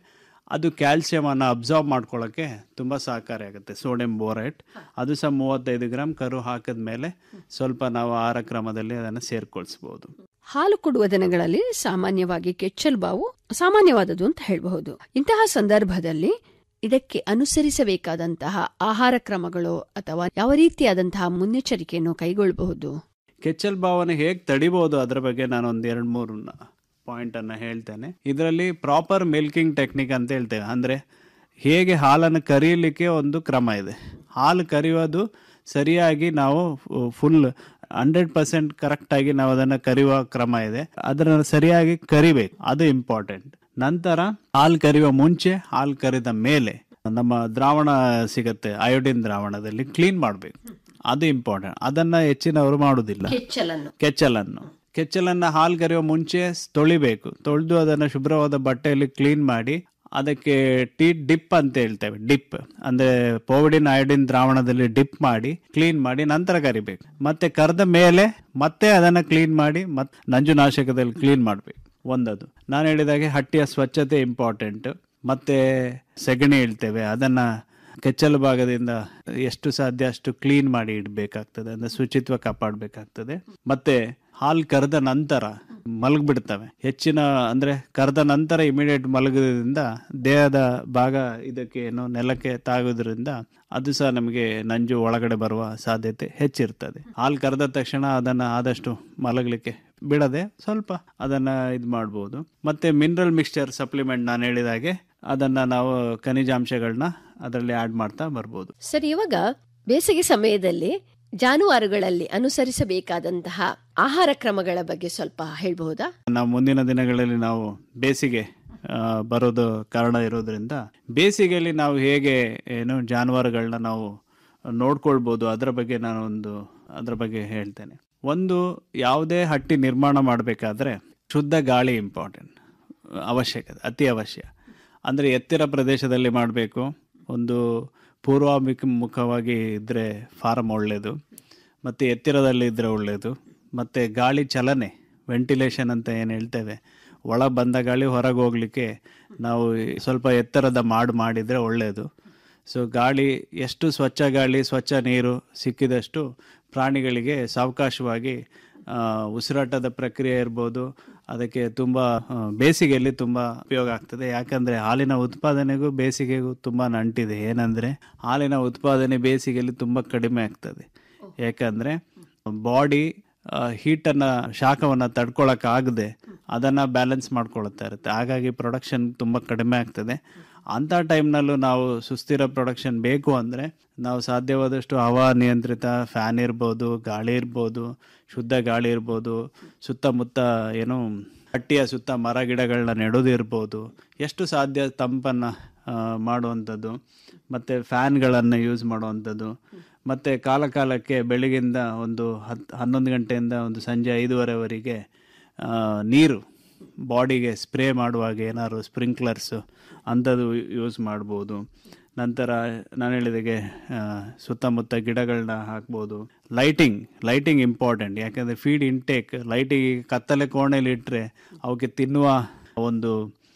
ಅದು ಕ್ಯಾಲ್ಸಿಯಂ ಅನ್ನು ಅಬ್ಸಾರ್ಬ್ ಮಾಡ್ಕೊಳ್ಳೋಕ್ಕೆ ತುಂಬ ಸಹಕಾರಿ ಆಗುತ್ತೆ ಸೋಡಿಯಂ ಬೋರೇಟ್ ಅದು ಸಹ ಮೂವತ್ತೈದು ಗ್ರಾಮ್ ಕರು ಹಾಕಿದ ಮೇಲೆ ಸ್ವಲ್ಪ ನಾವು ಆಹಾರ ಕ್ರಮದಲ್ಲಿ ಅದನ್ನು ಸೇರ್ಕೊಳ್ಸ್ಬೋದು ಹಾಲು ಕೊಡುವ ದನಗಳಲ್ಲಿ ಸಾಮಾನ್ಯವಾಗಿ ಕೆಚ್ಚಲು ಬಾವು ಸಾಮಾನ್ಯವಾದದ್ದು ಅಂತ ಹೇಳಬಹುದು ಇಂತಹ ಸಂದರ್ಭದಲ್ಲಿ ಇದಕ್ಕೆ ಅನುಸರಿಸಬೇಕಾದಂತಹ ಆಹಾರ ಕ್ರಮಗಳು ಅಥವಾ ಯಾವ ರೀತಿಯಾದಂತಹ ಮುನ್ನೆಚ್ಚರಿಕೆಯನ್ನು ಕೈಗೊಳ್ಳಬಹುದು ಕೆಚ್ಚಲ್ ಭಾವನೆ ಹೇಗೆ ತಡಿಬಹುದು ಅದರ ಬಗ್ಗೆ ನಾನು ಒಂದು ಎರಡು ಮೂರು ಪಾಯಿಂಟ್ ಅನ್ನ ಹೇಳ್ತೇನೆ ಇದರಲ್ಲಿ ಪ್ರಾಪರ್ ಮಿಲ್ಕಿಂಗ್ ಟೆಕ್ನಿಕ್ ಅಂತ ಹೇಳ್ತೇವೆ ಅಂದ್ರೆ ಹೇಗೆ ಹಾಲನ್ನು ಕರಿಯಲಿಕ್ಕೆ ಒಂದು ಕ್ರಮ ಇದೆ ಹಾಲು ಕರಿಯೋದು ಸರಿಯಾಗಿ ನಾವು ಫುಲ್ ಹಂಡ್ರೆಡ್ ಪರ್ಸೆಂಟ್ ಕರೆಕ್ಟ್ ಆಗಿ ನಾವು ಅದನ್ನ ಕರಿಯುವ ಕ್ರಮ ಇದೆ ಅದನ್ನ ಸರಿಯಾಗಿ ಕರಿಬೇಕು ಅದು ಇಂಪಾರ್ಟೆಂಟ್ ನಂತರ ಹಾಲು ಕರಿಯುವ ಮುಂಚೆ ಹಾಲು ಕರಿದ ಮೇಲೆ ನಮ್ಮ ದ್ರಾವಣ ಸಿಗತ್ತೆ ಅಯೋಡಿನ್ ದ್ರಾವಣದಲ್ಲಿ ಕ್ಲೀನ್ ಮಾಡಬೇಕು ಅದು ಇಂಪಾರ್ಟೆಂಟ್ ಅದನ್ನ ಹೆಚ್ಚಿನವರು ಮಾಡುವುದಿಲ್ಲ ಕೆಚ್ಚಲನ್ನು ಕೆಚ್ಚಲನ್ನು ಕೆಚ್ಚಲನ್ನ ಹಾಲು ಕರೆಯುವ ಮುಂಚೆ ತೊಳಿಬೇಕು ತೊಳೆದು ಅದನ್ನು ಶುಭ್ರವಾದ ಬಟ್ಟೆಯಲ್ಲಿ ಕ್ಲೀನ್ ಮಾಡಿ ಅದಕ್ಕೆ ಟೀ ಡಿಪ್ ಅಂತ ಹೇಳ್ತೇವೆ ಡಿಪ್ ಅಂದ್ರೆ ಪೋವಿಡಿನ್ ಅಯೋಡಿನ್ ದ್ರಾವಣದಲ್ಲಿ ಡಿಪ್ ಮಾಡಿ ಕ್ಲೀನ್ ಮಾಡಿ ನಂತರ ಕರಿಬೇಕು ಮತ್ತೆ ಕರೆದ ಮೇಲೆ ಮತ್ತೆ ಅದನ್ನ ಕ್ಲೀನ್ ಮಾಡಿ ಮತ್ತೆ ನಂಜುನಾಶಕದಲ್ಲಿ ಕ್ಲೀನ್ ಮಾಡಬೇಕು ಒಂದದು ನಾನು ಹೇಳಿದಾಗೆ ಹಟ್ಟಿಯ ಸ್ವಚ್ಛತೆ ಇಂಪಾರ್ಟೆಂಟ್ ಮತ್ತೆ ಸೆಗಣಿ ಹೇಳ್ತೇವೆ ಅದನ್ನ ಕೆಚ್ಚಲು ಭಾಗದಿಂದ ಎಷ್ಟು ಸಾಧ್ಯ ಅಷ್ಟು ಕ್ಲೀನ್ ಮಾಡಿ ಇಡಬೇಕಾಗ್ತದೆ ಅಂದ್ರೆ ಶುಚಿತ್ವ ಕಾಪಾಡಬೇಕಾಗ್ತದೆ ಮತ್ತೆ ಹಾಲು ಕರೆದ ನಂತರ ಮಲಗ್ಬಿಡ್ತವೆ ಹೆಚ್ಚಿನ ಅಂದ್ರೆ ಕರೆದ ನಂತರ ಇಮಿಡಿಯೇಟ್ ಮಲಗೋದ್ರಿಂದ ದೇಹದ ಭಾಗ ಇದಕ್ಕೆ ಏನು ನೆಲಕ್ಕೆ ತಾಗೋದ್ರಿಂದ ಅದು ಸಹ ನಮಗೆ ನಂಜು ಒಳಗಡೆ ಬರುವ ಸಾಧ್ಯತೆ ಹೆಚ್ಚಿರ್ತದೆ ಹಾಲು ಕರೆದ ತಕ್ಷಣ ಅದನ್ನ ಆದಷ್ಟು ಮಲಗಲಿಕ್ಕೆ ಬಿಡದೆ ಸ್ವಲ್ಪ ಅದನ್ನ ಇದು ಮಾಡ್ಬೋದು ಮತ್ತೆ ಮಿನರಲ್ ಮಿಕ್ಸ್ಚರ್ ಸಪ್ಲಿಮೆಂಟ್ ನಾನು ಹೇಳಿದಾಗೆ ಅದನ್ನ ನಾವು ಖನಿಜಾಂಶಗಳನ್ನ ಅದರಲ್ಲಿ ಆಡ್ ಮಾಡ್ತಾ ಬರ್ಬೋದು ಸರಿ ಇವಾಗ ಬೇಸಿಗೆ ಸಮಯದಲ್ಲಿ ಜಾನುವಾರುಗಳಲ್ಲಿ ಅನುಸರಿಸಬೇಕಾದಂತಹ ಆಹಾರ ಕ್ರಮಗಳ ಬಗ್ಗೆ ಸ್ವಲ್ಪ ಹೇಳ್ಬಹುದಾ ನಾವು ಮುಂದಿನ ದಿನಗಳಲ್ಲಿ ನಾವು ಬೇಸಿಗೆ ಆ, ಬರೋದು ಕಾರಣ ಇರೋದ್ರಿಂದ ಬೇಸಿಗೆಯಲ್ಲಿ ನಾವು ಹೇಗೆ ಏನು ಜಾನುವಾರುಗಳನ್ನ ನಾವು ನೋಡ್ಕೊಳ್ಬೋದು ಅದರ ಬಗ್ಗೆ ನಾನು ಒಂದು ಅದರ ಬಗ್ಗೆ ಹೇಳ್ತೇನೆ ಒಂದು ಯಾವುದೇ ಹಟ್ಟಿ ನಿರ್ಮಾಣ ಮಾಡಬೇಕಾದ್ರೆ ಶುದ್ಧ ಗಾಳಿ ಇಂಪಾರ್ಟೆಂಟ್ ಅವಶ್ಯಕತೆ ಅತಿ ಅವಶ್ಯ ಅಂದರೆ ಎತ್ತರ ಪ್ರದೇಶದಲ್ಲಿ ಮಾಡಬೇಕು ಒಂದು ಪೂರ್ವಾಭಿಮುಖ ಮುಖವಾಗಿ ಇದ್ದರೆ ಫಾರ್ಮ್ ಒಳ್ಳೆಯದು ಮತ್ತು ಎತ್ತರದಲ್ಲಿ ಇದ್ದರೆ ಒಳ್ಳೆಯದು ಮತ್ತು ಗಾಳಿ ಚಲನೆ ವೆಂಟಿಲೇಷನ್ ಅಂತ ಏನು ಹೇಳ್ತೇವೆ ಒಳ ಬಂದ ಗಾಳಿ ಹೊರಗೆ ಹೋಗಲಿಕ್ಕೆ ನಾವು ಸ್ವಲ್ಪ ಎತ್ತರದ ಮಾಡು ಮಾಡಿದರೆ ಒಳ್ಳೆಯದು ಸೊ ಗಾಳಿ ಎಷ್ಟು ಸ್ವಚ್ಛ ಗಾಳಿ ಸ್ವಚ್ಛ ನೀರು ಸಿಕ್ಕಿದಷ್ಟು ಪ್ರಾಣಿಗಳಿಗೆ ಸಾವಕಾಶವಾಗಿ ಆ, ಉಸಿರಾಟದ ಪ್ರಕ್ರಿಯೆ ಇರ್ಬೋದು ಅದಕ್ಕೆ ತುಂಬ ಆ, ಬೇಸಿಗೆಯಲ್ಲಿ ತುಂಬ ಉಪಯೋಗ ಆಗ್ತದೆ ಯಾಕಂದರೆ ಹಾಲಿನ ಉತ್ಪಾದನೆಗೂ ಬೇಸಿಗೆಗೂ ತುಂಬ ನಂಟಿದೆ ಏನಂದರೆ ಹಾಲಿನ ಉತ್ಪಾದನೆ ಬೇಸಿಗೆಯಲ್ಲಿ ತುಂಬ ಕಡಿಮೆ ಆಗ್ತದೆ ಯಾಕಂದರೆ ಬಾಡಿ ಹೀಟನ್ನು ಶಾಖವನ್ನು ತಡ್ಕೊಳಕ್ಕಾಗದೆ ಅದನ್ನು ಬ್ಯಾಲೆನ್ಸ್ ಮಾಡ್ಕೊಳ್ತಾ ಇರುತ್ತೆ ಹಾಗಾಗಿ ಪ್ರೊಡಕ್ಷನ್ ತುಂಬ ಕಡಿಮೆ ಆಗ್ತದೆ ಅಂಥ ಟೈಮ್ನಲ್ಲೂ ನಾವು ಸುಸ್ಥಿರ ಪ್ರೊಡಕ್ಷನ್ ಬೇಕು ಅಂದರೆ ನಾವು ಸಾಧ್ಯವಾದಷ್ಟು ಹವಾ ನಿಯಂತ್ರಿತ ಫ್ಯಾನ್ ಇರ್ಬೋದು ಗಾಳಿ ಇರ್ಬೋದು ಶುದ್ಧ ಗಾಳಿ ಇರ್ಬೋದು ಸುತ್ತಮುತ್ತ ಏನು ಹಟ್ಟಿಯ ಸುತ್ತ ಮರ ಗಿಡಗಳನ್ನ ನೆಡೋದಿರ್ಬೋದು ಎಷ್ಟು ಸಾಧ್ಯ ತಂಪನ್ನು ಮಾಡುವಂಥದ್ದು ಮತ್ತು ಫ್ಯಾನ್ಗಳನ್ನು ಯೂಸ್ ಮಾಡುವಂಥದ್ದು ಮತ್ತು ಕಾಲ ಕಾಲಕ್ಕೆ ಬೆಳಗಿಂದ ಒಂದು ಹತ್ತು ಹನ್ನೊಂದು ಗಂಟೆಯಿಂದ ಒಂದು ಸಂಜೆ ಐದೂವರೆವರೆಗೆ ಆ, ನೀರು ಬಾಡಿಗೆ ಸ್ಪ್ರೇ ಮಾಡುವಾಗ ಏನಾದ್ರು ಸ್ಪ್ರಿಂಕ್ಲರ್ಸು ಅಂಥದ್ದು ಯೂಸ್ ಮಾಡ್ಬೋದು ನಂತರ ನಾನು ಹೇಳಿದಾಗೆ ಆ, ಸುತ್ತಮುತ್ತ ಗಿಡಗಳನ್ನ ಹಾಕ್ಬೋದು ಲೈಟಿಂಗ್ ಲೈಟಿಂಗ್ ಇಂಪಾರ್ಟೆಂಟ್ ಯಾಕಂದರೆ ಫೀಡ್ ಇಂಟೇಕ್ ಲೈಟಿಗೆ ಕತ್ತಲೆ ಕೋಣೆಯಲ್ಲಿ ಇಟ್ಟರೆ ಅವಕ್ಕೆ ತಿನ್ನುವ ಒಂದು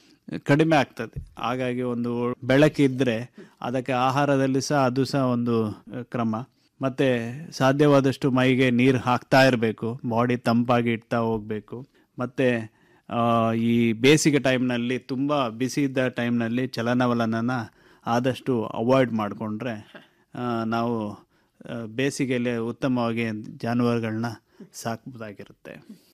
ಕಡಿಮೆ ಆಗ್ತದೆ ಹಾಗಾಗಿ ಒಂದು ಬೆಳಕಿದ್ರೆ ಅದಕ್ಕೆ ಆಹಾರದಲ್ಲಿ ಸಹ ಅದು ಸಹ ಒಂದು ಅಹ್, ಕ್ರಮ ಮತ್ತೆ ಸಾಧ್ಯವಾದಷ್ಟು ಮೈಗೆ ನೀರು ಹಾಕ್ತಾ ಇರಬೇಕು ಬಾಡಿ ತಂಪಾಗಿ ಇಡ್ತಾ ಹೋಗಬೇಕು ಮತ್ತೆ ಆ, ಈ ಬೇಸಿಗೆ ಟೈಮ್ನಲ್ಲಿ ತುಂಬ ಬಿಸಿ ಇದ್ದ ಟೈಮ್ನಲ್ಲಿ ಚಲನವಲನನ ಆದಷ್ಟು ಅವಾಯ್ಡ್ ಮಾಡಿಕೊಂಡ್ರೆ ನಾವು ಆ, ಬೇಸಿಗೆಯಲ್ಲಿ ಉತ್ತಮವಾಗಿ ಜಾನುವಾರುಗಳನ್ನ ಸಾಕ್ಬೋದಾಗಿರುತ್ತೆ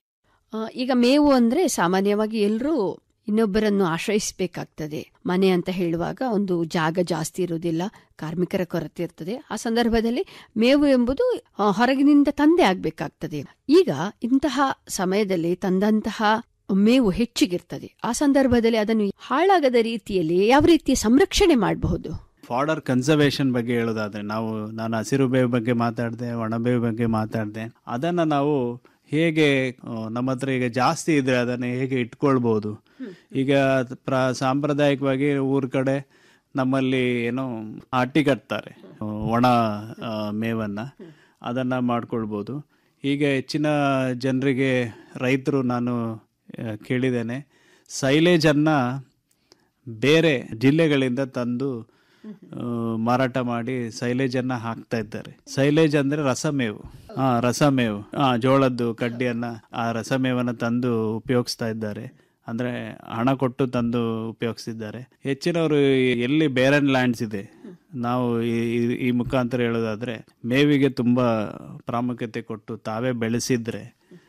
ಆ, ಈಗ ಮೇವು ಅಂದ್ರೆ ಸಾಮಾನ್ಯವಾಗಿ ಎಲ್ಲರೂ ಇನ್ನೊಬ್ಬರನ್ನು ಆಶ್ರಯಿಸಬೇಕಾಗ್ತದೆ ಮನೆ ಅಂತ ಹೇಳುವಾಗ ಒಂದು ಜಾಗ ಜಾಸ್ತಿ ಇರುವುದಿಲ್ಲ ಕಾರ್ಮಿಕರ ಕೊರತೆ ಇರ್ತದೆ ಆ ಸಂದರ್ಭದಲ್ಲಿ ಮೇವು ಎಂಬುದು ಆ, ಹೊರಗಿನಿಂದ ತಂದೆ ಆಗ್ಬೇಕಾಗ್ತದೆ ಈಗ ಇಂತಹ ಸಮಯದಲ್ಲಿ ತಂದಂತಹ ಮೇವು ಹೆಚ್ಚಿಗಿರ್ತದೆ ಆ ಸಂದರ್ಭದಲ್ಲಿ ಅದನ್ನು ಹಾಳಾಗದ ರೀತಿಯಲ್ಲಿ ಯಾವ ರೀತಿಯ ಸಂರಕ್ಷಣೆ ಮಾಡಬಹುದು ಫಾಡರ್ ಕನ್ಸರ್ವೇಷನ್ ಬಗ್ಗೆ ಹೇಳೋದಾದ್ರೆ ನಾವು ನಾನು ಹಸಿರು ಬೇವು ಬಗ್ಗೆ ಮಾತಾಡಿದೆ ಒಣಬೇವು ಬಗ್ಗೆ ಮಾತಾಡಿದೆ ಅದನ್ನ ನಾವು ಹೇಗೆ ಆ, ನಮ್ಮ ಹತ್ರ ಈಗ ಜಾಸ್ತಿ ಇದ್ರೆ ಅದನ್ನ ಹೇಗೆ ಇಟ್ಕೊಳ್ಬಹುದು ಈಗ ಪ್ರ ಸಾಂಪ್ರದಾಯಿಕವಾಗಿ ಊರ್ ಕಡೆ ನಮ್ಮಲ್ಲಿ ಏನೋ ಅಟ್ಟಿ ಕಟ್ತಾರೆ ಆ, ಒಣ ಆ, ಮೇವನ್ನ ಅದನ್ನ ಮಾಡ್ಕೊಳ್ಬೋದು ಈಗ ಹೆಚ್ಚಿನ ಜನರಿಗೆ ರೈತರು ನಾನು ಆ, ಕೇಳಿದ್ದೇನೆ ಸೈಲೇಜನ್ನು ಬೇರೆ ಜಿಲ್ಲೆಗಳಿಂದ ತಂದು ಆ, ಮಾರಾಟ ಮಾಡಿ ಸೈಲೇಜನ್ನ ಹಾಕ್ತಾ ಇದ್ದಾರೆ ಸೈಲೇಜ್ ಅಂದ್ರೆ ರಸಮೇವು ಹಾ ರಸಮೇವು ಹಾ ಜೋಳದ್ದು ಕಡ್ಡಿಯನ್ನ ಆ ರಸಮೇವನ್ನ ತಂದು ಉಪಯೋಗಿಸ್ತಾ ಇದ್ದಾರೆ ಅಂದ್ರೆ ಹಣ ಕೊಟ್ಟು ತಂದು ಉಪಯೋಗಿಸ್ತಿದ್ದಾರೆ ಹೆಚ್ಚಿನವರು ಎಲ್ಲಿ ಬೇರನ್ ಲ್ಯಾಂಡ್ಸ್ ಇದೆ ನಾವು ಈ- ಈ- ಈ ಮುಖಾಂತರ ಹೇಳೋದಾದ್ರೆ ಮೇವಿಗೆ ತುಂಬಾ ಪ್ರಾಮುಖ್ಯತೆ ಕೊಟ್ಟು ತಾವೇ ಬೆಳೆಸಿದ್ರೆ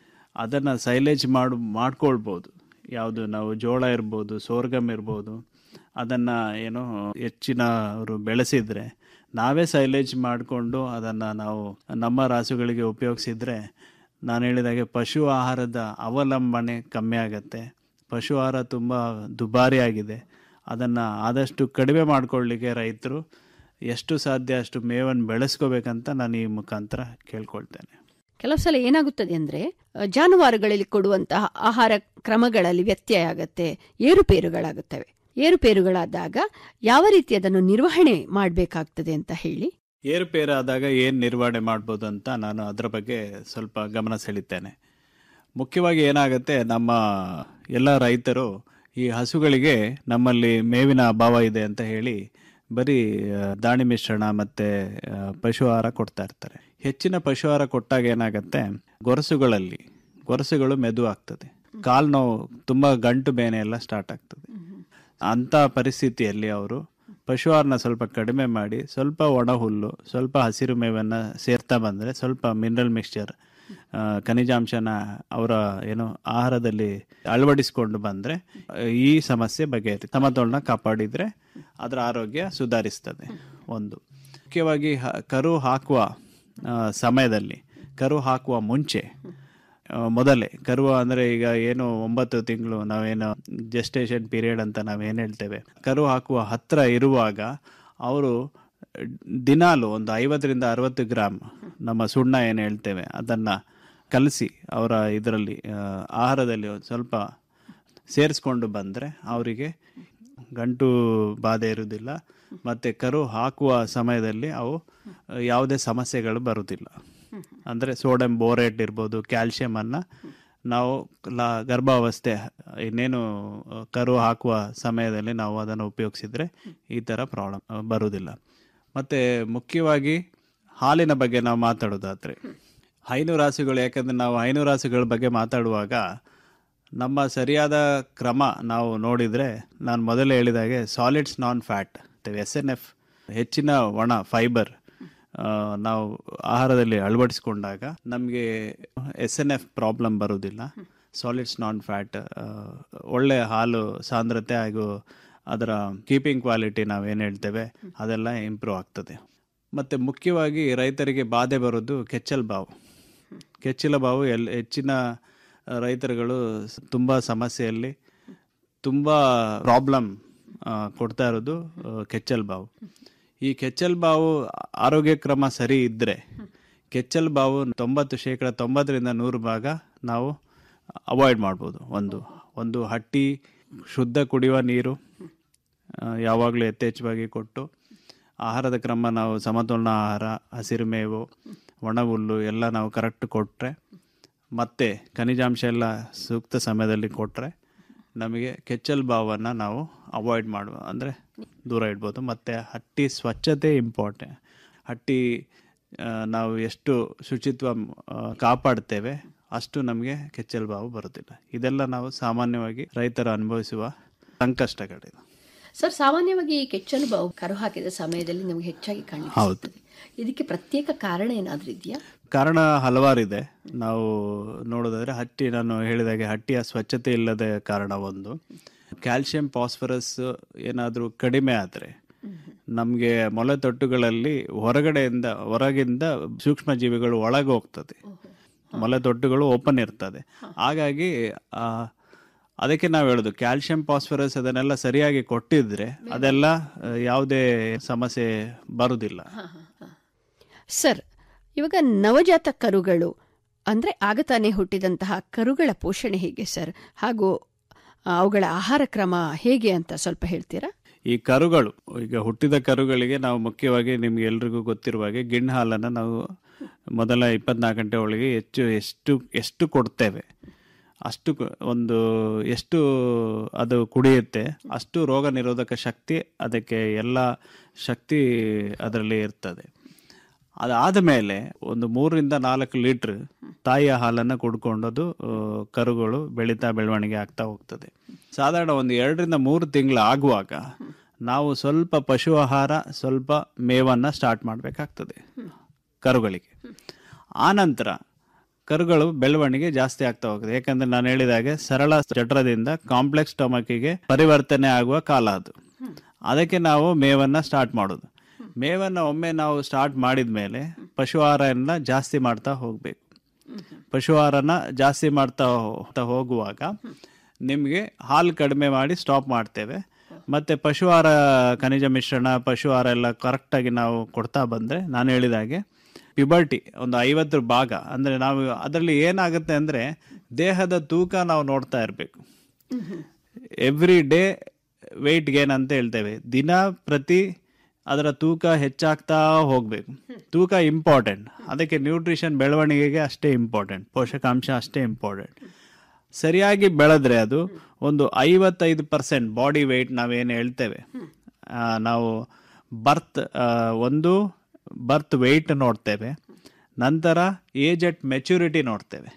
ಅದನ್ನ ಸೈಲೇಜ್ ಮಾಡು ಮಾಡ್ಕೊಳ್ಬೋದು ಯಾವುದು ನಾವು ಜೋಳ ಇರ್ಬೋದು ಸೋರ್ಗಮ್ ಇರ್ಬೋದು ಅದನ್ನ ಏನು ಹೆಚ್ಚಿನವರು ಬೆಳೆಸಿದ್ರೆ ನಾವೇ ಸೈಲೇಜ್ ಮಾಡಿಕೊಂಡು ಅದನ್ನ ನಾವು ನಮ್ಮ ರಾಸುಗಳಿಗೆ ಉಪಯೋಗಿಸಿದ್ರೆ ನಾನು ಹೇಳಿದಾಗೆ ಪಶು ಆಹಾರದ ಅವಲಂಬನೆ ಕಮ್ಮಿ ಆಗತ್ತೆ ಪಶು ಆಹಾರ ತುಂಬ ದುಬಾರಿ ಆಗಿದೆ ಅದನ್ನು ಆದಷ್ಟು ಕಡಿಮೆ ಮಾಡ್ಕೊಳ್ಳಿಕ್ಕೆ ರೈತರು ಎಷ್ಟು ಸಾಧ್ಯ ಅಷ್ಟು ಮೇವನ್ನು ಬೆಳೆಸ್ಕೋಬೇಕಂತ ನಾನು ಈ ಮುಖಾಂತರ ಕೇಳ್ಕೊಳ್ತೇನೆ ಕೆಲವು ಸಲ ಏನಾಗುತ್ತದೆ ಅಂದ್ರೆ ಅ, ಜಾನುವಾರುಗಳಲ್ಲಿ ಕೊಡುವಂತಹ ಆಹಾರ ಕ್ರಮಗಳಲ್ಲಿ ವ್ಯತ್ಯಯ ಆಗತ್ತೆ ಏರುಪೇರುಗಳಾಗುತ್ತವೆ ಏರುಪೇರುಗಳಾದಾಗ ಯಾವ ರೀತಿ ಅದನ್ನು ನಿರ್ವಹಣೆ ಮಾಡಬೇಕಾಗ್ತದೆ ಅಂತ ಹೇಳಿ ಏರುಪೇರಾದಾಗ ಏನು ನಿರ್ವಹಣೆ ಮಾಡ್ಬೋದು ಅಂತ ನಾನು ಅದರ ಬಗ್ಗೆ ಸ್ವಲ್ಪ ಗಮನ ಸೆಳೀತೇನೆ ಮುಖ್ಯವಾಗಿ ಏನಾಗುತ್ತೆ ನಮ್ಮ ಎಲ್ಲ ರೈತರು ಈ ಹಸುಗಳಿಗೆ ನಮ್ಮಲ್ಲಿ ಮೇವಿನ ಅಭಾವ ಇದೆ ಅಂತ ಹೇಳಿ ಬರೀ ಆ, ದಾಣಿ ಮಿಶ್ರಣ ಮತ್ತೆ ಆ, ಪಶು ಆಹಾರ ಕೊಡ್ತಾ ಇರ್ತಾರೆ ಹೆಚ್ಚಿನ ಪಶು ಆಹಾರ ಕೊಟ್ಟಾಗ ಏನಾಗುತ್ತೆ ಗೊರಸುಗಳಲ್ಲಿ ಗೊರಸುಗಳು ಮೆದು ಆಗ್ತದೆ ಕಾಲು ನೋವು ತುಂಬಾ ಗಂಟು ಬೇನೆ ಎಲ್ಲ ಸ್ಟಾರ್ಟ್ ಆಗ್ತದೆ ಅಂತ ಪರಿಸ್ಥಿತಿಯಲ್ಲಿ ಅವರು ಪಶು ಆಹಾರನ ಸ್ವಲ್ಪ ಕಡಿಮೆ ಮಾಡಿ ಸ್ವಲ್ಪ ಒಣ ಹುಲ್ಲು ಸ್ವಲ್ಪ ಹಸಿರು ಮೇವನ್ನ ಸೇರ್ತಾ ಬಂದ್ರೆ ಸ್ವಲ್ಪ ಮಿನರಲ್ ಮಿಕ್ಸ್ಚರ್ ಖನಿಜಾಂಶನ ಅವರ ಏನು ಆಹಾರದಲ್ಲಿ ಅಳವಡಿಸಿಕೊಂಡು ಬಂದ್ರೆ ಆ, ಈ ಸಮಸ್ಯೆ ಬಗೆಹರಿ ಸಮತೋಲನ ಕಾಪಾಡಿದ್ರೆ ಅದರ ಆರೋಗ್ಯ ಸುಧಾರಿಸ್ತದೆ ಒಂದು ಮುಖ್ಯವಾಗಿ ಹ- ಕರು ಹಾಕುವ ಆ, ಸಮಯದಲ್ಲಿ ಕರು ಹಾಕುವ ಮುಂಚೆ ಆ, ಮೊದಲೇ ಕರು ಅಂದ್ರೆ ಈಗ ಏನು ಒಂಬತ್ತು ತಿಂಗಳು ನಾವೇನು ಜೆಸ್ಟೇಷನ್ ಪೀರಿಯಡ್ ಅಂತ ನಾವೇನು ಹೇಳ್ತೇವೆ ಕರು ಹಾಕುವ ಹತ್ರ ಇರುವಾಗ ಅವರು ದಿನಾಲು ಒಂದು ಐವತ್ತರಿಂದ ಅರವತ್ತು ಗ್ರಾಮ್ ನಮ್ಮ ಸುಣ್ಣ ಏನು ಹೇಳ್ತೇವೆ ಅದನ್ನ ಕಲಸಿ ಅವರ ಇದರಲ್ಲಿ ಆ, ಆಹಾರದಲ್ಲಿ ಒಂದು ಸ್ವಲ್ಪ ಸೇರಿಸ್ಕೊಂಡು ಬಂದರೆ ಅವರಿಗೆ ಗಂಟು ಬಾಧೆ ಇರುವುದಿಲ್ಲ ಮತ್ತು ಕರು ಹಾಕುವ ಸಮಯದಲ್ಲಿ ಅವು ಆ, ಯಾವುದೇ ಸಮಸ್ಯೆಗಳು ಬರುವುದಿಲ್ಲ ಅಂದರೆ ಸೋಡಿಯಂ ಬೋರೇಟ್ ಇರ್ಬೋದು ಕ್ಯಾಲ್ಶಿಯಮನ್ನು ನಾವು ಲಾ ಗರ್ಭಾವಸ್ಥೆ ಇನ್ನೇನು ಆ, ಕರು ಹಾಕುವ ಸಮಯದಲ್ಲಿ ನಾವು ಅದನ್ನು ಉಪಯೋಗಿಸಿದ್ರೆ ಈ ಥರ ಪ್ರಾಬ್ಲಮ್ ಬರುವುದಿಲ್ಲ ಮತ್ತು ಮುಖ್ಯವಾಗಿ ಹಾಲಿನ ಬಗ್ಗೆ ನಾವು ಮಾತಾಡೋದಾದ್ರೆ ಹೈನು ರಾಸುಗಳು ಯಾಕಂದ್ರೆ ನಾವು ಹೈನು ರಾಸುಗಳ ಬಗ್ಗೆ ಮಾತಾಡುವಾಗ ನಮ್ಮ ಸರಿಯಾದ ಕ್ರಮ ನಾವು ನೋಡಿದರೆ ನಾನು ಮೊದಲೇ ಹೇಳಿದಾಗೆ solids non fat S N F ಹೆಚ್ಚಿನ ಒಣ ಫೈಬರ್ ನಾವು ಆಹಾರದಲ್ಲಿ ಅಳವಡಿಸ್ಕೊಂಡಾಗ ನಮಗೆ ಎಸ್ ಎನ್ ಎಫ್ ಪ್ರಾಬ್ಲಮ್ ಬರುವುದಿಲ್ಲ ಸಾಲಿಡ್ಸ್ ನಾನ್ ಫ್ಯಾಟ್ ಒಳ್ಳೆ ಹಾಲು ಸಾಂದ್ರತೆ ಹಾಗೂ ಅದರ ಕೀಪಿಂಗ್ ಕ್ವಾಲಿಟಿ ನಾವೇನು ಹೇಳ್ತೇವೆ ಅದೆಲ್ಲ ಇಂಪ್ರೂವ್ ಆಗ್ತದೆ ಮತ್ತು ಮುಖ್ಯವಾಗಿ ರೈತರಿಗೆ ಬಾಧೆ ಬರೋದು ಕೆಚ್ಚಲ್ ಬಾವು ಕೆಚ್ಚಲ ಬಾವು ಎಲ್ ಹೆಚ್ಚಿನ ರೈತರುಗಳು ಸ್- ತುಂಬ ಸಮಸ್ಯೆಯಲ್ಲಿ ತುಂಬ ಪ್ರಾಬ್ಲಮ್ ಕೊಡ್ತಾ ಇರೋದು ಆ, ಕೆಚ್ಚಲ್ ಬಾವು ಈ ಕೆಚ್ಚಲ್ ಬಾವು ಆರೋಗ್ಯ ಕ್ರಮ ಸರಿ ಇದ್ದರೆ ಕೆಚ್ಚಲ್ ಬಾವು ತೊಂಬತ್ತು ಶೇಕಡ ತೊಂಬತ್ತರಿಂದ ನೂರು ಭಾಗ ನಾವು ಅವಾಯ್ಡ್ ಮಾಡ್ಬೋದು ಒಂದು ಒಂದು ಹಟ್ಟಿ ಶುದ್ಧ ಕುಡಿಯುವ ನೀರು ಯಾವಾಗಲೂ ಯಥೇಚ್ಛವಾಗಿ ಕೊಟ್ಟು ಆಹಾರದ ಕ್ರಮ ನಾವು ಸಮತೋಲನ ಆಹಾರ ಹಸಿರು ಮೇವು ಒಣ ಹುಲ್ಲು ಎಲ್ಲ ನಾವು ಕರೆಕ್ಟ್ ಕೊಟ್ಟರೆ ಮತ್ತು ಖನಿಜಾಂಶ ಎಲ್ಲ ಸೂಕ್ತ ಸಮಯದಲ್ಲಿ ಕೊಟ್ಟರೆ ನಮಗೆ ಕೆಚ್ಚಲ್ ಬಾವನ್ನು ನಾವು ಅವಾಯ್ಡ್ ಮಾಡುವ ಅಂದರೆ ದೂರ ಇಡ್ಬೋದು ಮತ್ತು ಹಟ್ಟಿ ಸ್ವಚ್ಛತೆ ಇಂಪಾರ್ಟೆಂಟ್ ಹಟ್ಟಿ ಆ, ನಾವು ಎಷ್ಟು ಶುಚಿತ್ವ ಆ, ಕಾಪಾಡ್ತೇವೆ ಅಷ್ಟು ನಮಗೆ ಕೆಚ್ಚಲ್ ಬಾವು ಬರುತ್ತಿಲ್ಲ ಇದೆಲ್ಲ ನಾವು ಸಾಮಾನ್ಯವಾಗಿ ರೈತರು ಅನುಭವಿಸುವ ಸಂಕಷ್ಟಗಳಿದು ಸರ್ ಸಾಮಾನ್ಯವಾಗಿ ಈ ಕೆಚ್ಚಲು ಬಾವು ಕರು ಹಾಕಿದ ಸಮಯದಲ್ಲಿ ನಮಗೆ ಹೆಚ್ಚಾಗಿ ಕಾಣಲಿಕ್ಕೆ ಹೌದು. ಸಿಗ್ತದೆ. ಇದಕ್ಕೆ ಪ್ರತ್ಯೇಕ ಕಾರಣ ಏನಾದ್ರೂ ಇದೆಯಾ ಕಾರಣ ಹಲವಾರಿದೆ ನಾವು ನೋಡೋದಾದ್ರೆ ಹಟ್ಟಿ ನಾನು ಹೇಳಿದಾಗೆ ಹಟ್ಟಿಯ ಸ್ವಚ್ಛತೆ ಇಲ್ಲದ ಕಾರಣ ಒಂದು ಕ್ಯಾಲ್ಸಿಯಂ ಫಾಸ್ಫರಸ್ ಏನಾದರೂ ಕಡಿಮೆ ಆದರೆ ನಮಗೆ ಮೊಲೆ ತೊಟ್ಟುಗಳಲ್ಲಿ ಹೊರಗಡೆಯಿಂದ ಹೊರಗಿಂದ ಸೂಕ್ಷ್ಮ ಜೀವಿಗಳು ಒಳಗೆ ಹೋಗ್ತದೆ ಮೊಲೆ ತೊಟ್ಟುಗಳು ಓಪನ್ ಇರ್ತದೆ ಹಾಗಾಗಿ ಆ, ಅದಕ್ಕೆ ನಾವು ಹೇಳೋದು ಕ್ಯಾಲ್ಸಿಯಂ ಫಾಸ್ಫರಸ್ ಅದನ್ನೆಲ್ಲ ಸರಿಯಾಗಿ ಕೊಟ್ಟಿದ್ರೆ ಅದೆಲ್ಲ ಆ, ಯಾವುದೇ ಸಮಸ್ಯೆ ಬರುವುದಿಲ್ಲ ಸರ್ ಇವಾಗ ನವಜಾತ ಕರುಗಳು ಅಂದ್ರೆ ಆಗ ತಾನೇ ಹುಟ್ಟಿದಂತಹ ಕರುಗಳ ಪೋಷಣೆ ಹೇಗೆ ಸರ್ ಹಾಗೂ ಆ, ಅವುಗಳ ಆಹಾರ ಕ್ರಮ ಹೇಗೆ ಅಂತ ಸ್ವಲ್ಪ ಹೇಳ್ತೀರಾ ಈ ಕರುಗಳು ಈಗ ಹುಟ್ಟಿದ ಕರುಗಳಿಗೆ ನಾವು ಮುಖ್ಯವಾಗಿ ನಿಮ್ಗೆ ಎಲ್ರಿಗೂ ಗೊತ್ತಿರುವ ಹಾಗೆ ಗಿಣ್ಣು ಹಾಲನ್ನು ನಾವು ಮೊದಲ ಇಪ್ಪತ್ನಾಲ್ಕು ಗಂಟೆ ಒಳಗೆ ಹೆಚ್ಚು ಎಷ್ಟು ಎಷ್ಟು ಕೊಡ್ತೇವೆ ಅಷ್ಟು ಕ- ಒಂದು ಎಷ್ಟು ಅದು ಕುಡಿಯುತ್ತೆ ಅಷ್ಟು ರೋಗ ನಿರೋಧಕ ಶಕ್ತಿ ಅದಕ್ಕೆ ಎಲ್ಲ ಶಕ್ತಿ ಅದರಲ್ಲಿ ಇರ್ತದೆ ಅದಾದ ಮೇಲೆ ಒಂದು ಮೂರರಿಂದ ನಾಲ್ಕು ಲೀಟ್ರ್ ತಾಯಿಯ ಹಾಲನ್ನು ಕುಡ್ಕೊಂಡದು ಆ, ಕರುಗಳು ಬೆಳೀತಾ ಬೆಳವಣಿಗೆ ಆಗ್ತಾ ಹೋಗ್ತದೆ ಸಾಧಾರಣ ಒಂದು ಎರಡರಿಂದ ಮೂರು ತಿಂಗಳು ಆಗುವಾಗ ನಾವು ಸ್ವಲ್ಪ ಪಶು ಆಹಾರ ಸ್ವಲ್ಪ ಮೇವನ್ನು ಸ್ಟಾರ್ಟ್ ಮಾಡಬೇಕಾಗ್ತದೆ ಕರುಗಳಿಗೆ ಆನಂತರ ಕರುಗಳು ಬೆಳವಣಿಗೆ ಜಾಸ್ತಿ ಆಗ್ತಾ ಹೋಗ್ತದೆ ಯಾಕಂದ್ರೆ ನಾನು ಹೇಳಿದಾಗೆ ಸರಳ ಜಠರದಿಂದ ಕಾಂಪ್ಲೆಕ್ಸ್ ಸ್ಟಮಕಿಗೆ ಪರಿವರ್ತನೆ ಆಗುವ ಕಾಲ ಅದು ಅದಕ್ಕೆ ನಾವು ಮೇವನ್ನ ಸ್ಟಾರ್ಟ್ ಮಾಡೋದು ಮೇವನ್ನ ಒಮ್ಮೆ ನಾವು ಸ್ಟಾರ್ಟ್ ಮಾಡಿದ ಮೇಲೆ ಪಶು ಆಹಾರನ ಜಾಸ್ತಿ ಮಾಡ್ತಾ ಹೋಗ್ಬೇಕು ಪಶು ಆಹಾರನ ಜಾಸ್ತಿ ಮಾಡ್ತಾ ಹೋಗ್ತಾ ಹೋಗುವಾಗ ನಿಮಗೆ ಹಾಲು ಕಡಿಮೆ ಮಾಡಿ ಸ್ಟಾಪ್ ಮಾಡ್ತೇವೆ ಮತ್ತೆ ಪಶು ಆಹಾರ ಖನಿಜ ಮಿಶ್ರಣ ಪಶು ಆಹಾರ ಎಲ್ಲ ಕರೆಕ್ಟಾಗಿ ನಾವು ಕೊಡ್ತಾ ಬಂದರೆ ನಾನು ಹೇಳಿದಾಗೆ ಪಿಬರ್ಟಿ ಒಂದು ಐವತ್ತು ಭಾಗ ಅಂದರೆ ನಾವು ಅದರಲ್ಲಿ ಏನಾಗುತ್ತೆ ಅಂದರೆ ದೇಹದ ತೂಕ ನಾವು ನೋಡ್ತಾ ಇರಬೇಕು ಎವ್ರಿ ಡೇ ವೆಯ್ಟ್ ಗೇನ್ ಅಂತ ಹೇಳ್ತೇವೆ ದಿನ ಪ್ರತಿ ಅದರ ತೂಕ ಹೆಚ್ಚಾಗ್ತಾ ಹೋಗಬೇಕು ತೂಕ ಇಂಪಾರ್ಟೆಂಟ್ ಅದಕ್ಕೆ ನ್ಯೂಟ್ರಿಷನ್ ಬೆಳವಣಿಗೆಗೆ ಅಷ್ಟೇ ಇಂಪಾರ್ಟೆಂಟ್ ಪೋಷಕಾಂಶ ಅಷ್ಟೇ ಇಂಪಾರ್ಟೆಂಟ್ ಸರಿಯಾಗಿ ಬೆಳೆದ್ರೆ ಅದು ಒಂದು ಐವತ್ತೈದು ಪರ್ಸೆಂಟ್ ಬಾಡಿ ವೆಯ್ಟ್ ನಾವೇನು ಹೇಳ್ತೇವೆ ಆ, ನಾವು ಬರ್ತ್ ಒಂದು ಬರ್ತ್ ವೆಯ್ಟ್ ನೋಡ್ತೇವೆ ನಂತರ ಏಜ್ ಅಟ್ ಮೆಚುರಿಟಿ ನೋಡ್ತೇವೆ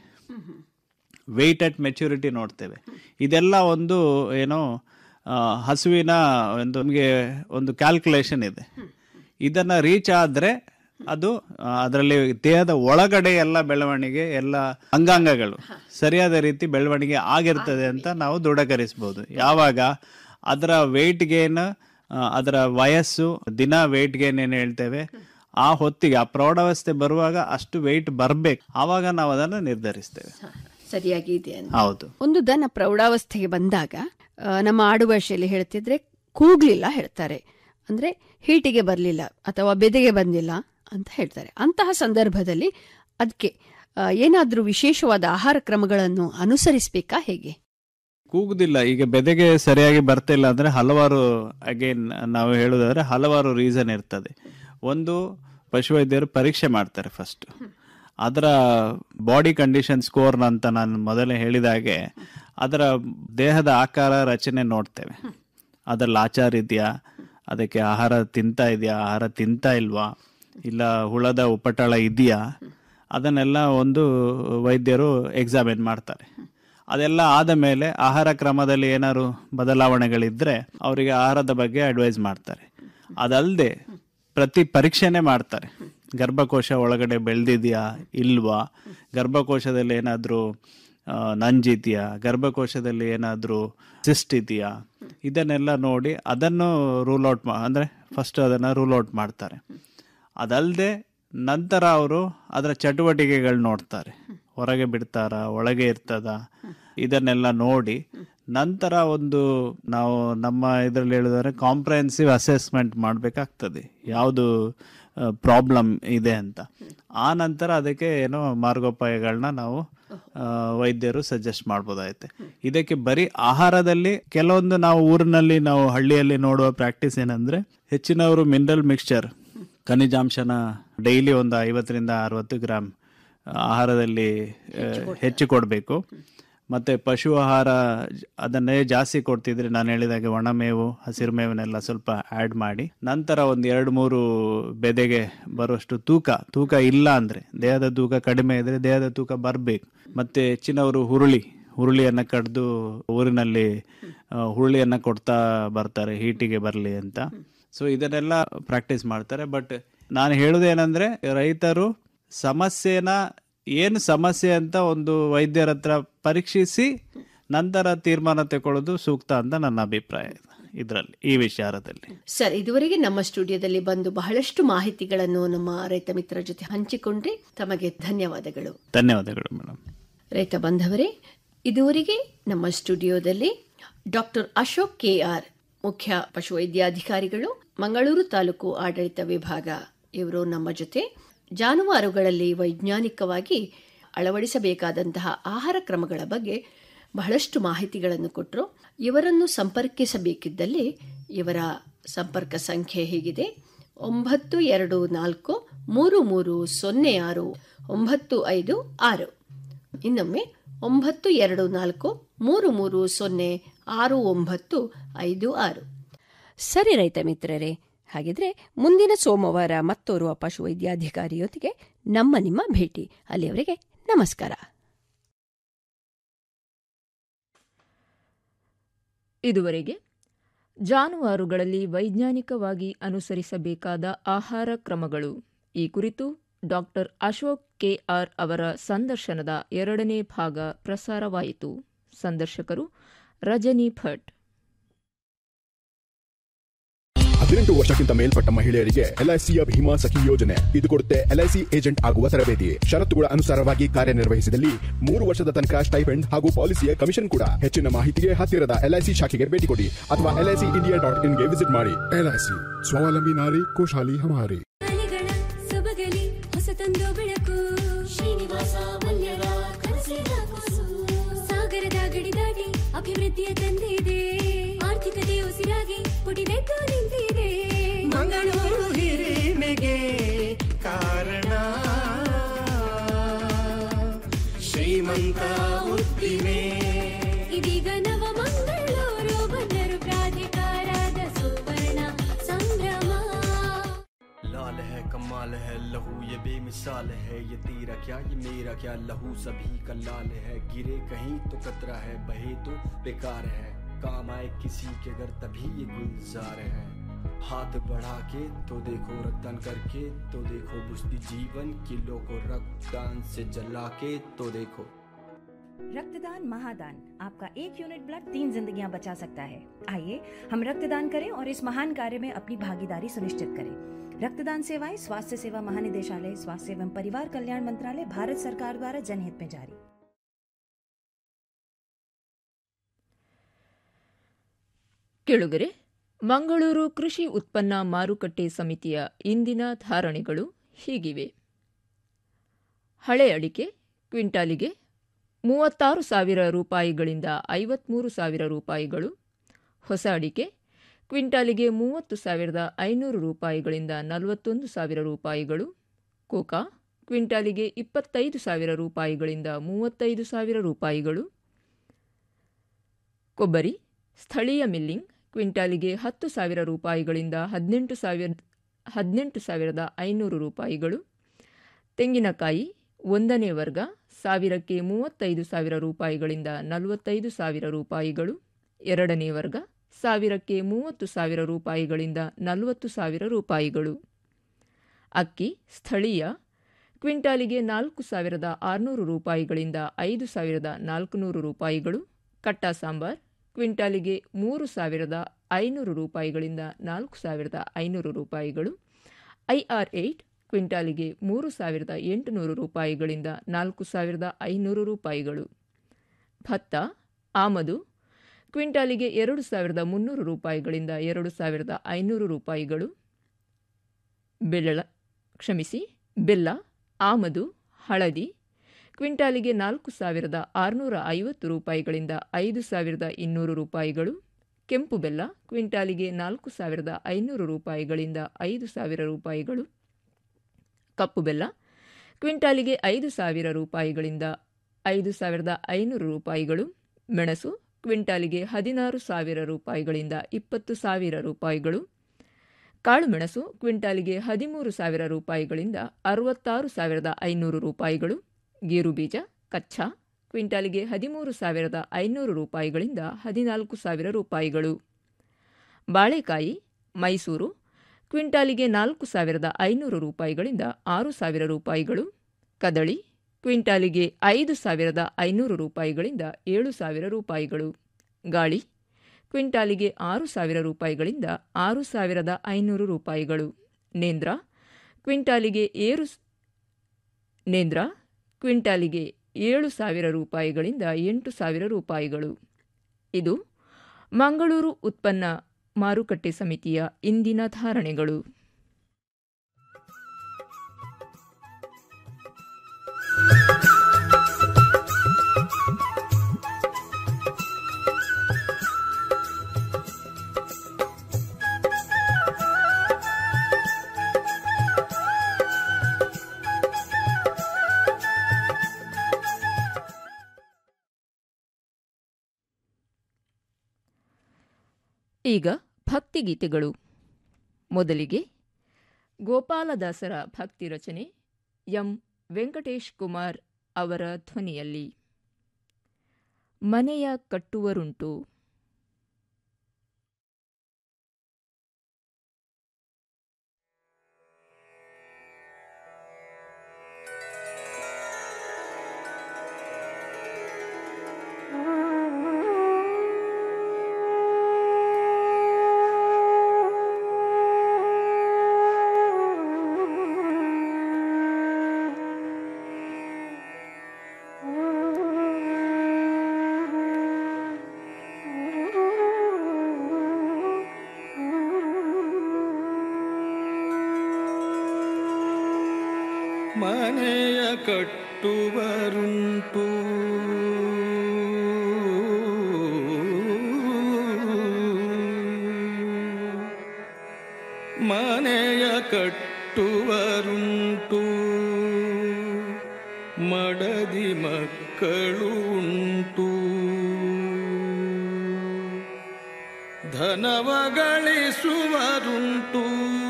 ವೆಯ್ಟ್ ಅಟ್ ಮೆಚುರಿಟಿ ನೋಡ್ತೇವೆ ಇದೆಲ್ಲ ಒಂದು ಏನೋ ಆ, ಹಸುವಿನ ಒಂದು ನಮಗೆ ಒಂದು ಕ್ಯಾಲ್ಕುಲೇಷನ್ ಇದೆ ಇದನ್ನ ರೀಚ್ ಆದ್ರೆ ಅದು ಅದರಲ್ಲಿ ದೇಹದ ಒಳಗಡೆ ಎಲ್ಲ ಬೆಳವಣಿಗೆ ಎಲ್ಲ ಅಂಗಾಂಗಗಳು ಸರಿಯಾದ ರೀತಿ ಬೆಳವಣಿಗೆ ಆಗಿರ್ತದೆ ಅಂತ ನಾವು ದೃಢೀಕರಿಸಬಹುದು ಯಾವಾಗ ಅದರ ವೆಯ್ಟ್ ಗೇನ್ ಅದರ ವಯಸ್ಸು ದಿನ ವೆಯ್ಟ್ ಗೇನ್ ಏನು ಹೇಳ್ತೇವೆ ಆ ಹೊತ್ತಿಗೆ ಆ ಪ್ರೌಢಾವಸ್ಥೆ ಬರುವಾಗ ಅಷ್ಟು ವೆಯ್ಟ್ ಬರಬೇಕು ಆವಾಗ ನಾವು ಅದನ್ನು ನಿರ್ಧರಿಸ್ತೇವೆ ಸರಿಯಾಗಿ ಇದೆ ಅಂತ ಹೌದು ಒಂದು ದನ ಪ್ರೌಢಾವಸ್ಥೆಗೆ ಬಂದಾಗ ಆ, ನಮ್ಮ ಆಡು ಭಾಷೆಯಲ್ಲಿ ಹೇಳ್ತಿದ್ರೆ ಕೂಗ್ಲಿಲ್ಲ ಹೇಳ್ತಾರೆ ಅಂದ್ರೆ ಹೀಟಿಗೆ ಬರಲಿಲ್ಲ ಅಥವಾ ಬೆದೆಗೆ ಬಂದಿಲ್ಲ ಅಂತ ಹೇಳ್ತಾರೆ ಅಂತಹ ಸಂದರ್ಭದಲ್ಲಿ ಅದಕ್ಕೆ ಏನಾದರೂ ವಿಶೇಷವಾದ ಆಹಾರ ಕ್ರಮಗಳನ್ನು ಅನುಸರಿಸಬೇಕಾ ಹೇಗೆ ಕೂಗುದಿಲ್ಲ ಈಗ ಬೆದೆಗೆ ಸರಿಯಾಗಿ ಬರ್ತಿಲ್ಲ ಅಂದ್ರೆ ಹಲವಾರು ಅಗೇನ್ ನಾವು ಹೇಳುದಾದ್ರೆ ಹಲವಾರು ರೀಸನ್ ಇರ್ತದೆ ಒಂದು ಪಶುವೈದ್ಯರು ಪರೀಕ್ಷೆ ಮಾಡ್ತಾರೆ ಫಸ್ಟ್ ಅದರ ಬಾಡಿ ಕಂಡೀಷನ್ ಸ್ಕೋರ್ ಅಂತ ನಾನು ಮೊದಲೇ ಹೇಳಿದಾಗೆ ಅದರ ದೇಹದ ಆಕಾರ ರಚನೆ ನೋಡ್ತೇವೆ ಅದರಲ್ಲಿ ಆಚಾರ ಇದೆಯಾ ಅದಕ್ಕೆ ಆಹಾರ ತಿಂತಾ ಇದೆಯಾ ಆಹಾರ ತಿಂತಾ ಇಲ್ವಾ ಇಲ್ಲ ಹುಳದ ಉಪಟಳ ಇದೆಯಾ ಅದನ್ನೆಲ್ಲ ಒಂದು ವೈದ್ಯರು ಎಕ್ಸಾಮಿನ್ ಮಾಡ್ತಾರೆ ಅದೆಲ್ಲ ಆದ ಮೇಲೆ ಆಹಾರ ಕ್ರಮದಲ್ಲಿ ಏನಾದ್ರು ಬದಲಾವಣೆಗಳಿದ್ರೆ ಅವರಿಗೆ ಆಹಾರದ ಬಗ್ಗೆ ಅಡ್ವೈಸ್ ಮಾಡ್ತಾರೆ ಅದಲ್ಲದೆ ಪ್ರತಿ ಪರೀಕ್ಷೆನೇ ಮಾಡ್ತಾರೆ ಗರ್ಭಕೋಶ ಒಳಗಡೆ ಬೆಳೆದಿದೆಯಾ ಇಲ್ವಾ ಗರ್ಭಕೋಶದಲ್ಲಿ ಏನಾದರೂ ನಂಜಿದೆಯಾ ಗರ್ಭಕೋಶದಲ್ಲಿ ಏನಾದರೂ ಸಿಸ್ಟ್ ಇದೆಯಾ ಇದನ್ನೆಲ್ಲ ನೋಡಿ ಅದನ್ನು ರೂಲ್ ಔಟ್ ಮಾ ಅಂದರೆ ಫಸ್ಟ್ ಅದನ್ನು ರೂಲ್ ಔಟ್ ಮಾಡ್ತಾರೆ ಅದಲ್ಲದೆ ನಂತರ ಅವರು ಅದರ ಚಟುವಟಿಕೆಗಳು ನೋಡ್ತಾರೆ ಹೊರಗೆ ಬಿಡ್ತಾರ ಒಳಗೆ ಇರ್ತದ ಇದನ್ನೆಲ್ಲ ನೋಡಿ ನಂತರ ಒಂದು ನಾವು ನಮ್ಮ ಇದರಲ್ಲಿ ಹೇಳಿದರೆ ಕಾಂಪ್ರಹೆನ್ಸಿವ್ ಅಸೆಸ್ಮೆಂಟ್ ಮಾಡಬೇಕಾಗ್ತದೆ ಯಾವುದು ಪ್ರಾಬ್ಲಮ್ ಇದೆ ಅಂತ ಆ ನಂತರ ಅದಕ್ಕೆ ಏನೋ ಮಾರ್ಗೋಪಾಯಗಳನ್ನ ನಾವು ಆ, ವೈದ್ಯರು ಸಜೆಸ್ಟ್ ಮಾಡ್ಬೋದಾಯ್ತೆ ಇದಕ್ಕೆ ಬರೀ ಆಹಾರದಲ್ಲಿ ಕೆಲವೊಂದು ನಾವು ಊರಿನಲ್ಲಿ ನಾವು ಹಳ್ಳಿಯಲ್ಲಿ ನೋಡುವ ಪ್ರಾಕ್ಟೀಸ್ ಏನಂದ್ರೆ ಹೆಚ್ಚಿನವರು ಮಿನರಲ್ ಮಿಕ್ಸ್ಚರ್ ಖನಿಜಾಂಶನ ಡೈಲಿ ಒಂದು ಐವತ್ತರಿಂದ ಅರವತ್ತು ಗ್ರಾಮ್ ಆಹಾರದಲ್ಲಿ ಆ, ಹೆಚ್ಚು ಕೊಡಬೇಕು ಮತ್ತೆ ಪಶು ಆಹಾರ ಜ- ಅದನ್ನೇ ಜಾಸ್ತಿ ಕೊಡ್ತಿದ್ರೆ ನಾನು ಹೇಳಿದಾಗೆ ಒಣಮೇವು ಹಸಿರು ಮೇವನ್ನೆಲ್ಲ ಸ್ವಲ್ಪ ಆ್ಯಡ್ ಮಾಡಿ ನಂತರ ಒಂದು ಎರಡು ಮೂರು ಬೆದೆಗೆ ಬರುವಷ್ಟು ತೂಕ ತೂಕ ಇಲ್ಲ ಅಂದ್ರೆ ದೇಹದ ತೂಕ ಕಡಿಮೆ ಇದ್ರೆ ದೇಹದ ತೂಕ ಬರಬೇಕು ಮತ್ತೆ ಹೆಚ್ಚಿನವರು ಹುರುಳಿ ಹುರುಳಿಯನ್ನ ಕಡ್ದು ಊರಿನಲ್ಲಿ ಆ, ಹುರುಳಿಯನ್ನ ಕೊಡ್ತಾ ಬರ್ತಾರೆ ಹೀಟಿಗೆ ಬರಲಿ ಅಂತ ಸೊ ಇದನ್ನೆಲ್ಲ ಪ್ರಾಕ್ಟೀಸ್ ಮಾಡ್ತಾರೆ ಬಟ್ ನಾನು ಹೇಳುವುದೇನೆಂದ್ರೆ ರೈತರು ಸಮಸ್ಯೆನ ಏನು ಸಮಸ್ಯೆ ಅಂತ ಒಂದು ವೈದ್ಯರ ಹತ್ರ ಪರೀಕ್ಷಿಸಿ ನಂತರ ತೀರ್ಮಾನ ತಗೊಳ್ಳೋದು ಸೂಕ್ತ ಅಂತ ನನ್ನ ಅಭಿಪ್ರಾಯ ಇದರಲ್ಲಿ ಈ ವಿಚಾರದಲ್ಲಿ ಸರ್ ಇದುವರೆಗೆ ನಮ್ಮ ಸ್ಟುಡಿಯೋದಲ್ಲಿ ಬಂದು ಬಹಳಷ್ಟು ಮಾಹಿತಿಗಳನ್ನು ನಮ್ಮ ರೈತ ಮಿತ್ರರ ಜೊತೆ ಹಂಚಿಕೊಂಡ್ರೆ ತಮಗೆ ಧನ್ಯವಾದಗಳು ಧನ್ಯವಾದಗಳು ಮೇಡಮ್ ರೈತ ಬಾಂಧವರೇ ಇದುವರೆಗೆ ನಮ್ಮ ಸ್ಟುಡಿಯೋದಲ್ಲಿ ಡಾಕ್ಟರ್ ಅಶೋಕ್ ಕೆಆರ್ ಮುಖ್ಯ ಪಶುವೈದ್ಯಾಧಿಕಾರಿಗಳು ಮಂಗಳೂರು ತಾಲೂಕು ಆಡಳಿತ ವಿಭಾಗ ಇವರು ನಮ್ಮ ಜೊತೆ ಜಾನುವಾರುಗಳಲ್ಲಿ ವೈಜ್ಞಾನಿಕವಾಗಿ ಅಳವಡಿಸಬೇಕಾದಂತಹ ಆಹಾರ ಕ್ರಮಗಳ ಬಗ್ಗೆ ಬಹಳಷ್ಟು ಮಾಹಿತಿಗಳನ್ನು ಕೊಟ್ಟರು ಇವರನ್ನು ಸಂಪರ್ಕಿಸಬೇಕಿದ್ದಲ್ಲಿ ಇವರ ಸಂಪರ್ಕ ಸಂಖ್ಯೆ ಹೀಗಿದೆ ಒಂಬತ್ತು ಎರಡು ನಾಲ್ಕು ಮೂರು ಮೂರು ಸೊನ್ನೆ ಆರು ಒಂಬತ್ತು ಐದು ಆರು ಇನ್ನೊಮ್ಮೆ ಒಂಬತ್ತು ಎರಡು ನಾಲ್ಕು ಮೂರು ಮೂರು ಸೊನ್ನೆ ಆರು ಒಂಬತ್ತು ಐದು ಆರು ಸರಿ ರೈತ ಮಿತ್ರರೇ ಹಾಗಿದ್ರೆ ಮುಂದಿನ ಸೋಮವಾರ ಮತ್ತೋರ್ವ ಪಶುವೈದ್ಯಾಧಿಕಾರಿಯೊಂದಿಗೆ ನಮ್ಮ ನಿಮ್ಮ ಭೇಟಿ ಅಲ್ಲಿಯವರೆಗೆ ನಮಸ್ಕಾರ ಇದುವರೆಗೆ ಜಾನುವಾರುಗಳಲ್ಲಿ ವೈಜ್ಞಾನಿಕವಾಗಿ ಅನುಸರಿಸಬೇಕಾದ ಆಹಾರ ಕ್ರಮಗಳು ಈ ಕುರಿತು ಡಾಕ್ಟರ್ ಅಶೋಕ್ ಕೆಆರ್ ಅವರ ಸಂದರ್ಶನದ ಎರಡನೇ ಭಾಗ ಪ್ರಸಾರವಾಯಿತು ಸಂದರ್ಶಕರು ರಜನಿ ಭಟ್ ಹದಿನೆಂಟು ವರ್ಷಕ್ಕಿಂತ ಮೇಲ್ಪಟ್ಟ ಮಹಿಳೆಯರಿಗೆ ಎಲ್ಐಸಿಯ ಭೀಮಾ ಸಖಿ ಯೋಜನೆ ಇದು ಕೊಡುತ್ತೆ ಎಲ್ಐಸಿ ಏಜೆಂಟ್ ಆಗುವ ತರಬೇತಿ ಷರತ್ತುಗಳ ಅನುಸಾರವಾಗಿ ಕಾರ್ಯನಿರ್ವಹಿಸಿದಲ್ಲಿ ಮೂರು ವರ್ಷದ ತನಕ ಸ್ಟೈಪೆಂಡ್ ಹಾಗೂ ಪಾಲಿಸಿಯ ಕಮಿಷನ್ ಕೂಡ ಹೆಚ್ಚಿನ ಮಾಹಿತಿಗೆ ಹತ್ತಿರದ ಎಲ್ಐಸಿ ಶಾಖೆಗೆ ಭೇಟಿ ಕೊಡಿ ಅಥವಾ ಎಲ್ಐಸಿ ಇಂಡಿಯಾ ಡಾಟ್ ಇನ್ಗೆ ವಿಸಿಟ್ ಮಾಡಿ ಎಲ್ಐಸಿ ಸ್ವಾವಲಂಬಿ ನಾರಿ ಕೋಶಾಲಿ ಹಮಾರಿ ಅಲೆಗಳ ಸೊಬಗಲಿ ಹೊಸತೊಂದು ಬೆಳಕು ಶ್ರೀನಿವಾಸ ಮಲ್ಯರ ಕನಸಿನ ಕೂಸು ಸಾಗರದ ಗಡಿ ದಾಟಿ ಅಭಿವೃದ್ಧಿಯ ತಂದಿದೆ ಆರ್ಥಿಕತೆ ಉಸಿರಾಗಿ ಪುಟಿದೆದ್ದು ನಿಂತಿದೆ ಮಂಗಳೂರು ಹಿರಿಮೆಗೆ ಕಾರಣ ಶ್ರೀಮಂತ ಉದ್ದಿಮೆ ಇದೀಗ ನವ ಮಂಗಳೂರು ಬಂದರು ಪ್ರಾಧಿಕಾರದ ಸುವರ್ಣ ಸಂಭ್ರಮ लाल है कमाल है लहू ये बेमिसाल है ये तेरा क्या ये मेरा क्या लहू सभी का लाल है गिरे कहीं तो कतरा है बहे तो बेकार है काम आए किसी के घर तभी ये गुलजार है हाथ बढ़ा के तो देखो रक्तदान करके तो देखो बुझती जीवन किलो को रक्तदान से जला के तो देखो रक्तदान महादान आपका एक यूनिट ब्लड तीन जिंदगियां बचा सकता है आइए हम रक्तदान करें और इस महान कार्य में अपनी भागीदारी सुनिश्चित करें रक्तदान सेवाएं स्वास्थ्य सेवा महानिदेशालय स्वास्थ्य एवं परिवार कल्याण मंत्रालय भारत सरकार द्वारा जनहित में जारी ಕೆಳುಗರೆ ಮಂಗಳೂರು ಕೃಷಿ ಉತ್ಪನ್ನ ಮಾರುಕಟ್ಟೆ ಸಮಿತಿಯ ಇಂದಿನ ಧಾರಣೆಗಳು ಹೀಗಿವೆ ಹಳೆ ಅಡಿಕೆ ಕ್ವಿಂಟಾಲಿಗೆ ಮೂವತ್ತಾರು ಸಾವಿರ ರೂಪಾಯಿಗಳಿಂದ ಐವತ್ಮೂರು ಸಾವಿರ ರೂಪಾಯಿಗಳು ಹೊಸ ಅಡಿಕೆ ಕ್ವಿಂಟಾಲಿಗೆ ಮೂವತ್ತು ಸಾವಿರದ ಐನೂರು ರೂಪಾಯಿಗಳಿಂದ ನಲವತ್ತೊಂದು ಸಾವಿರ ರೂಪಾಯಿಗಳು ಕೋಕಾ ಕ್ವಿಂಟಾಲಿಗೆ ಇಪ್ಪತ್ತೈದು ಸಾವಿರ ರೂಪಾಯಿಗಳಿಂದ ಮೂವತ್ತೈದು ಸಾವಿರ ರೂಪಾಯಿಗಳು ಕೊಬ್ಬರಿ ಸ್ಥಳೀಯ ಮಿಲ್ಲಿಂಗ್ ಕ್ವಿಂಟಾಲಿಗೆ ಹತ್ತು ಸಾವಿರ ರೂಪಾಯಿಗಳಿಂದ ಹದಿನೆಂಟು ಸಾವಿರ ಹದಿನೆಂಟು ಸಾವಿರದ ಐನೂರು ರೂಪಾಯಿಗಳು ತೆಂಗಿನಕಾಯಿ ಒಂದನೇ ವರ್ಗ ಸಾವಿರಕ್ಕೆ ಮೂವತ್ತೈದು ಸಾವಿರ ರೂಪಾಯಿಗಳಿಂದ ನಲವತ್ತೈದು ಸಾವಿರ ರೂಪಾಯಿಗಳು ಎರಡನೇ ವರ್ಗ ಸಾವಿರಕ್ಕೆ ಮೂವತ್ತು ಸಾವಿರ ರೂಪಾಯಿಗಳಿಂದ ನಲವತ್ತು ಸಾವಿರ ರೂಪಾಯಿಗಳು ಅಕ್ಕಿ ಸ್ಥಳೀಯ ಕ್ವಿಂಟಾಲಿಗೆ ನಾಲ್ಕು ಸಾವಿರದ ಆರುನೂರು ರೂಪಾಯಿಗಳಿಂದ ಐದು ಸಾವಿರದ ನಾಲ್ಕುನೂರು ರೂಪಾಯಿಗಳು ಕಟ್ಟ ಸಾಂಬಾರ್ ಕ್ವಿಂಟಾಲಿಗೆ ಮೂರು ಸಾವಿರದ ಐನೂರು ರೂಪಾಯಿಗಳಿಂದ ನಾಲ್ಕು ಸಾವಿರದ ಐನೂರು ರೂಪಾಯಿಗಳು ಐಆರ್ ಏಯ್ಟ್ ಕ್ವಿಂಟಾಲಿಗೆ ಮೂರು ಸಾವಿರದ ಎಂಟುನೂರು ರೂಪಾಯಿಗಳಿಂದ ನಾಲ್ಕು ಸಾವಿರದ ಐನೂರು ರೂಪಾಯಿಗಳು ಭತ್ತ ಆಮದು ಕ್ವಿಂಟಾಲಿಗೆ ಎರಡು ಸಾವಿರದ ಮುನ್ನೂರು ರೂಪಾಯಿಗಳಿಂದ ಎರಡು ಸಾವಿರದ ಐನೂರು ರೂಪಾಯಿಗಳು ಬೆಳ್ಳ ಕ್ಷಮಿಸಿ ಬೆಲ್ಲ ಆಮದು ಹಳದಿ ಕ್ವಿಂಟಾಲಿಗೆ ನಾಲ್ಕು ಸಾವಿರದ ಆರುನೂರ ಐವತ್ತು ರೂಪಾಯಿಗಳಿಂದ ಐದು ಸಾವಿರದ ಇನ್ನೂರು ರೂಪಾಯಿಗಳು ಕೆಂಪು ಬೆಲ್ಲ ಕ್ವಿಂಟಾಲಿಗೆ ನಾಲ್ಕು ಸಾವಿರದ ಐನೂರು ರೂಪಾಯಿಗಳಿಂದ ಐದು ಸಾವಿರ ರೂಪಾಯಿಗಳು ಕಪ್ಪು ಬೆಲ್ಲ ಕ್ವಿಂಟಾಲಿಗೆ ಐದು ಸಾವಿರ ರೂಪಾಯಿಗಳಿಂದ ಐದು ಸಾವಿರದ ಐನೂರು ರೂಪಾಯಿಗಳು ಮೆಣಸು ಕ್ವಿಂಟಾಲಿಗೆ ಹದಿನಾರು ಸಾವಿರ ರೂಪಾಯಿಗಳಿಂದ ಇಪ್ಪತ್ತು ಸಾವಿರ ರೂಪಾಯಿಗಳು ಕಾಳುಮೆಣಸು ಕ್ವಿಂಟಾಲಿಗೆ ಹದಿಮೂರು ಸಾವಿರ ರೂಪಾಯಿಗಳಿಂದ ಅರವತ್ತಾರು ಸಾವಿರದ ಐನೂರು ರೂಪಾಯಿಗಳು ಗೇರು ಬೀಜ ಕಚ್ಚಾ ಕ್ವಿಂಟಾಲಿಗೆ ಹದಿಮೂರು ಸಾವಿರದ ಐನೂರು ರೂಪಾಯಿಗಳಿಂದ ಹದಿನಾಲ್ಕು ಸಾವಿರ ರೂಪಾಯಿಗಳು ಬಾಳೆಕಾಯಿ ಮೈಸೂರು ಕ್ವಿಂಟಾಲಿಗೆ ನಾಲ್ಕು ಸಾವಿರದ ಐನೂರು ರೂಪಾಯಿಗಳಿಂದ ಆರು ಸಾವಿರ ರೂಪಾಯಿಗಳು ಕದಳಿ ಕ್ವಿಂಟಾಲಿಗೆ ಐದು ಸಾವಿರದ ಐನೂರು ರೂಪಾಯಿಗಳಿಂದ ಏಳು ಸಾವಿರ ರೂಪಾಯಿಗಳು ಗಾಳಿ ಕ್ವಿಂಟಾಲಿಗೆ ಆರು ಸಾವಿರ ರೂಪಾಯಿಗಳಿಂದ ಆರು ಸಾವಿರದ ಐನೂರು ರೂಪಾಯಿಗಳು ನೇಂದ್ರ ಕ್ವಿಂಟಾಲಿಗೆ ಏರು ನೇಂದ್ರ ಕ್ವಿಂಟಾಲಿಗೆ ಏಳು ಸಾವಿರ ರೂಪಾಯಿಗಳಿಂದ ಎಂಟು ಸಾವಿರ ರೂಪಾಯಿಗಳು ಇದು ಮಂಗಳೂರು ಉತ್ಪನ್ನ ಮಾರುಕಟ್ಟೆ ಸಮಿತಿಯ ಇಂದಿನ ಧಾರಣೆಗಳು ಈಗ ಭಕ್ತಿಗೀತೆಗಳು ಮೊದಲಿಗೆ ಗೋಪಾಲದಾಸರ ಭಕ್ತಿ ರಚನೆ ಎಂ ವೆಂಕಟೇಶ್ ಕುಮಾರ್ ಅವರ ಧ್ವನಿಯಲ್ಲಿ ಮನೆಯ ಕಟ್ಟುವರುಂಟು ಮನೆಯ ಕಟ್ಟುವರುಂಟು ಮನೆಯ ಕಟ್ಟುವರುಂಟು ಮಡದಿ ಮಕ್ಕಳು ಉಂಟು ಧನವ ಗಳಿಸುವರುಂಟು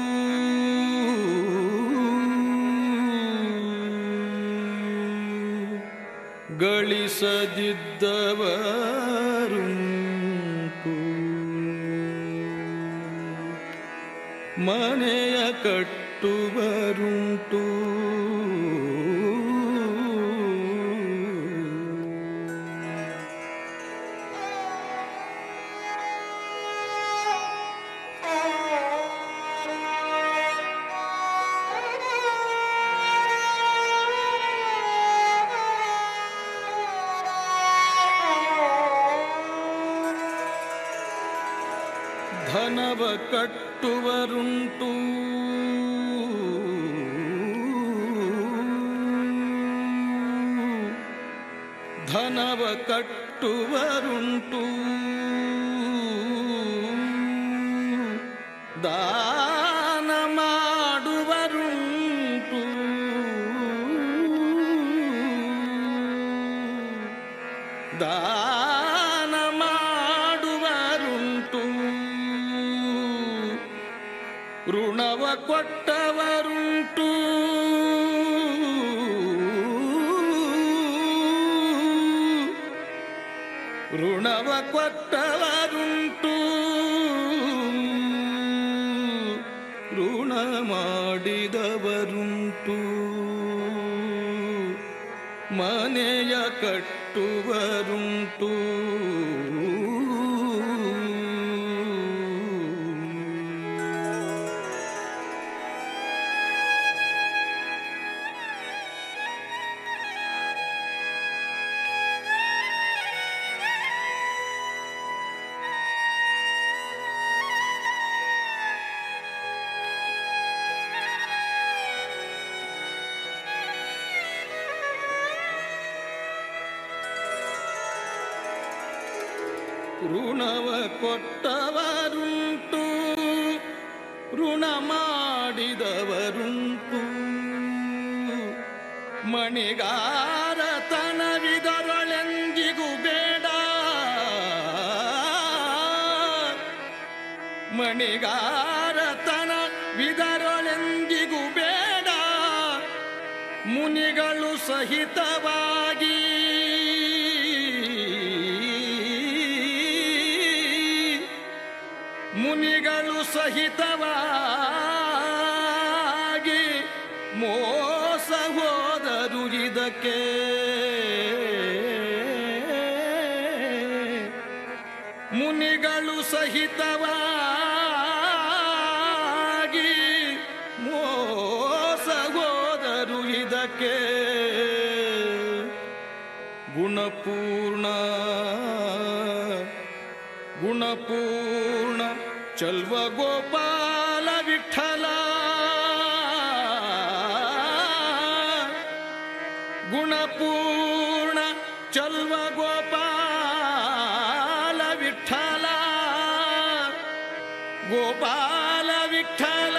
ಗಳಿಸದಿದ್ದವರುಂಟು ಮನೆಯ ಕಟ್ಟುವರುಂಟು ಧನವ ಕಟ್ಟುವರುಂಟು ಧನವ ಕಟ್ಟುವರುಂಟು ದಾನ ಮಾಡುವರುಂಟು ದಾನ ಮಾಡುವರುಂಟು ಋಣವ ಕೊಟ್ಟವರುಂಟು ಋಣವ ಕೊಟ್ಟವರುಂಟು ಋಣ ಮಾಡಿದವರುಂಟು ಮನೆಯ ಕಟ್ಟುವರುಂಟು ಋಣವ ಕೊಟ್ಟವರುಂಟು ಋಣ ಮಾಡಿದವರುಂಟು ಮಣಿಗಾರ ತನವಿದರೊಳೆಂದಿಗೂ ಬೇಡ ಮಣಿಗಾರ ತನ ವಿದರೊಳೆಂದಿಗೂ ಬೇಡ ಮುನಿಗಳು ಸಹಿತವಾಗಿ ಮುನಿಗಳು ಸಹಿತವಾಗಿ ಮೋಸ ಹೋದರು ಇದಕ್ಕೆ ಮುನಿಗಳು ಸಹಿತವಾಗಿ ಮೋಸ ಹೋದರು ಇದಕ್ಕೆ ಗುಣಪೂರ್ಣ ಗುಣಪೂರ್ಣ ಚಲ್ವ ಗೋಪಾಲ ವಿಠಲ ಗುಣಪೂರ್ಣ ಚಲ್ವ ಗೋಪಾಲ ವಿಠಲ ಗೋಪಾಲ ವಿಠಲ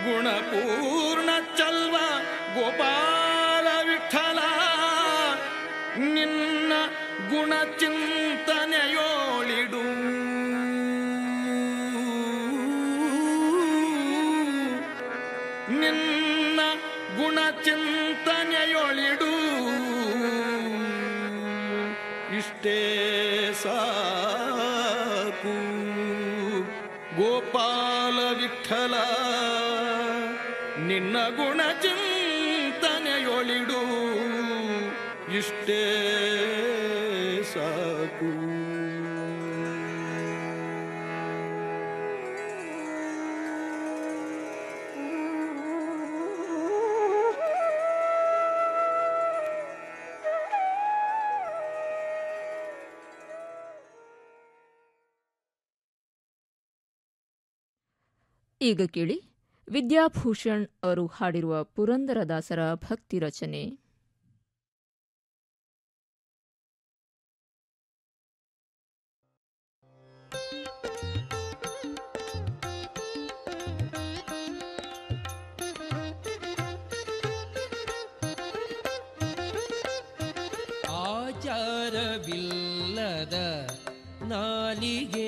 ಗುಣಪೂರ್ಣ ಚಲ್ವ ಗೋಪಾಲ ವಿಠಲ ಗುಣ ಚಿಂತನೆಯೋಳಿಡು ನಿನ್ನ ಗುಣ ಚಿಂತನೆಯೊಳಿಡು ಇಷ್ಟೇ ಸಾಕು ಗೋಪಾಲ ವಿಠಲ ನಿನ್ನ ಗುಣ ಚಿಂತನೆಯೊಳಿಡು ಇಷ್ಟೇ ಸಾಕು ಈಗ ಕೇಳಿ ವಿದ್ಯಾಭೂಷಣ್ ಅವರು ಹಾಡಿರುವ ಪುರಂದರದಾಸರ ಭಕ್ತಿ ರಚನೆ ಆಚಾರವಿಲ್ಲದ ನಾಲಿಗೆ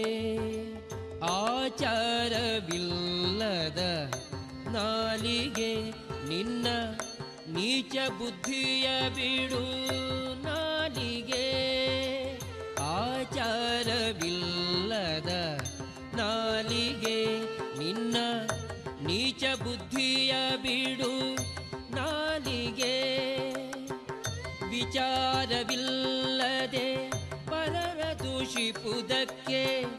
ಆಚಾರವಿಲ್ಲದ ನಾಲಿಗೆ ನಿನ್ನ ನೀಚ ಬುದ್ಧಿಯ ಬಿಡು ನಾಲಿಗೆ ಆಚಾರವಿಲ್ಲದ ನಾಲಿಗೆ ನಿನ್ನ ನೀಚ ಬುದ್ಧಿಯ ಬಿಡು ನಾಲಿಗೆ ವಿಚಾರವಿಲ್ಲದೆ ಪರರ ದೂಷಿಪುದಕ್ಕೆ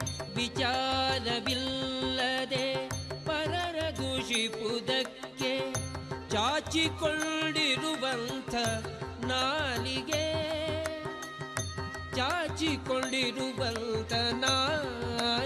ವಿಚಾರವಿಲ್ಲದೆ ಪರರ ದೂಷಿಪುದಕ್ಕೆ ಚಾಚಿಕೊಂಡಿರುವಂಥ ನಾಲಿಗೆ ಚಾಚಿಕೊಂಡಿರುವಂಥ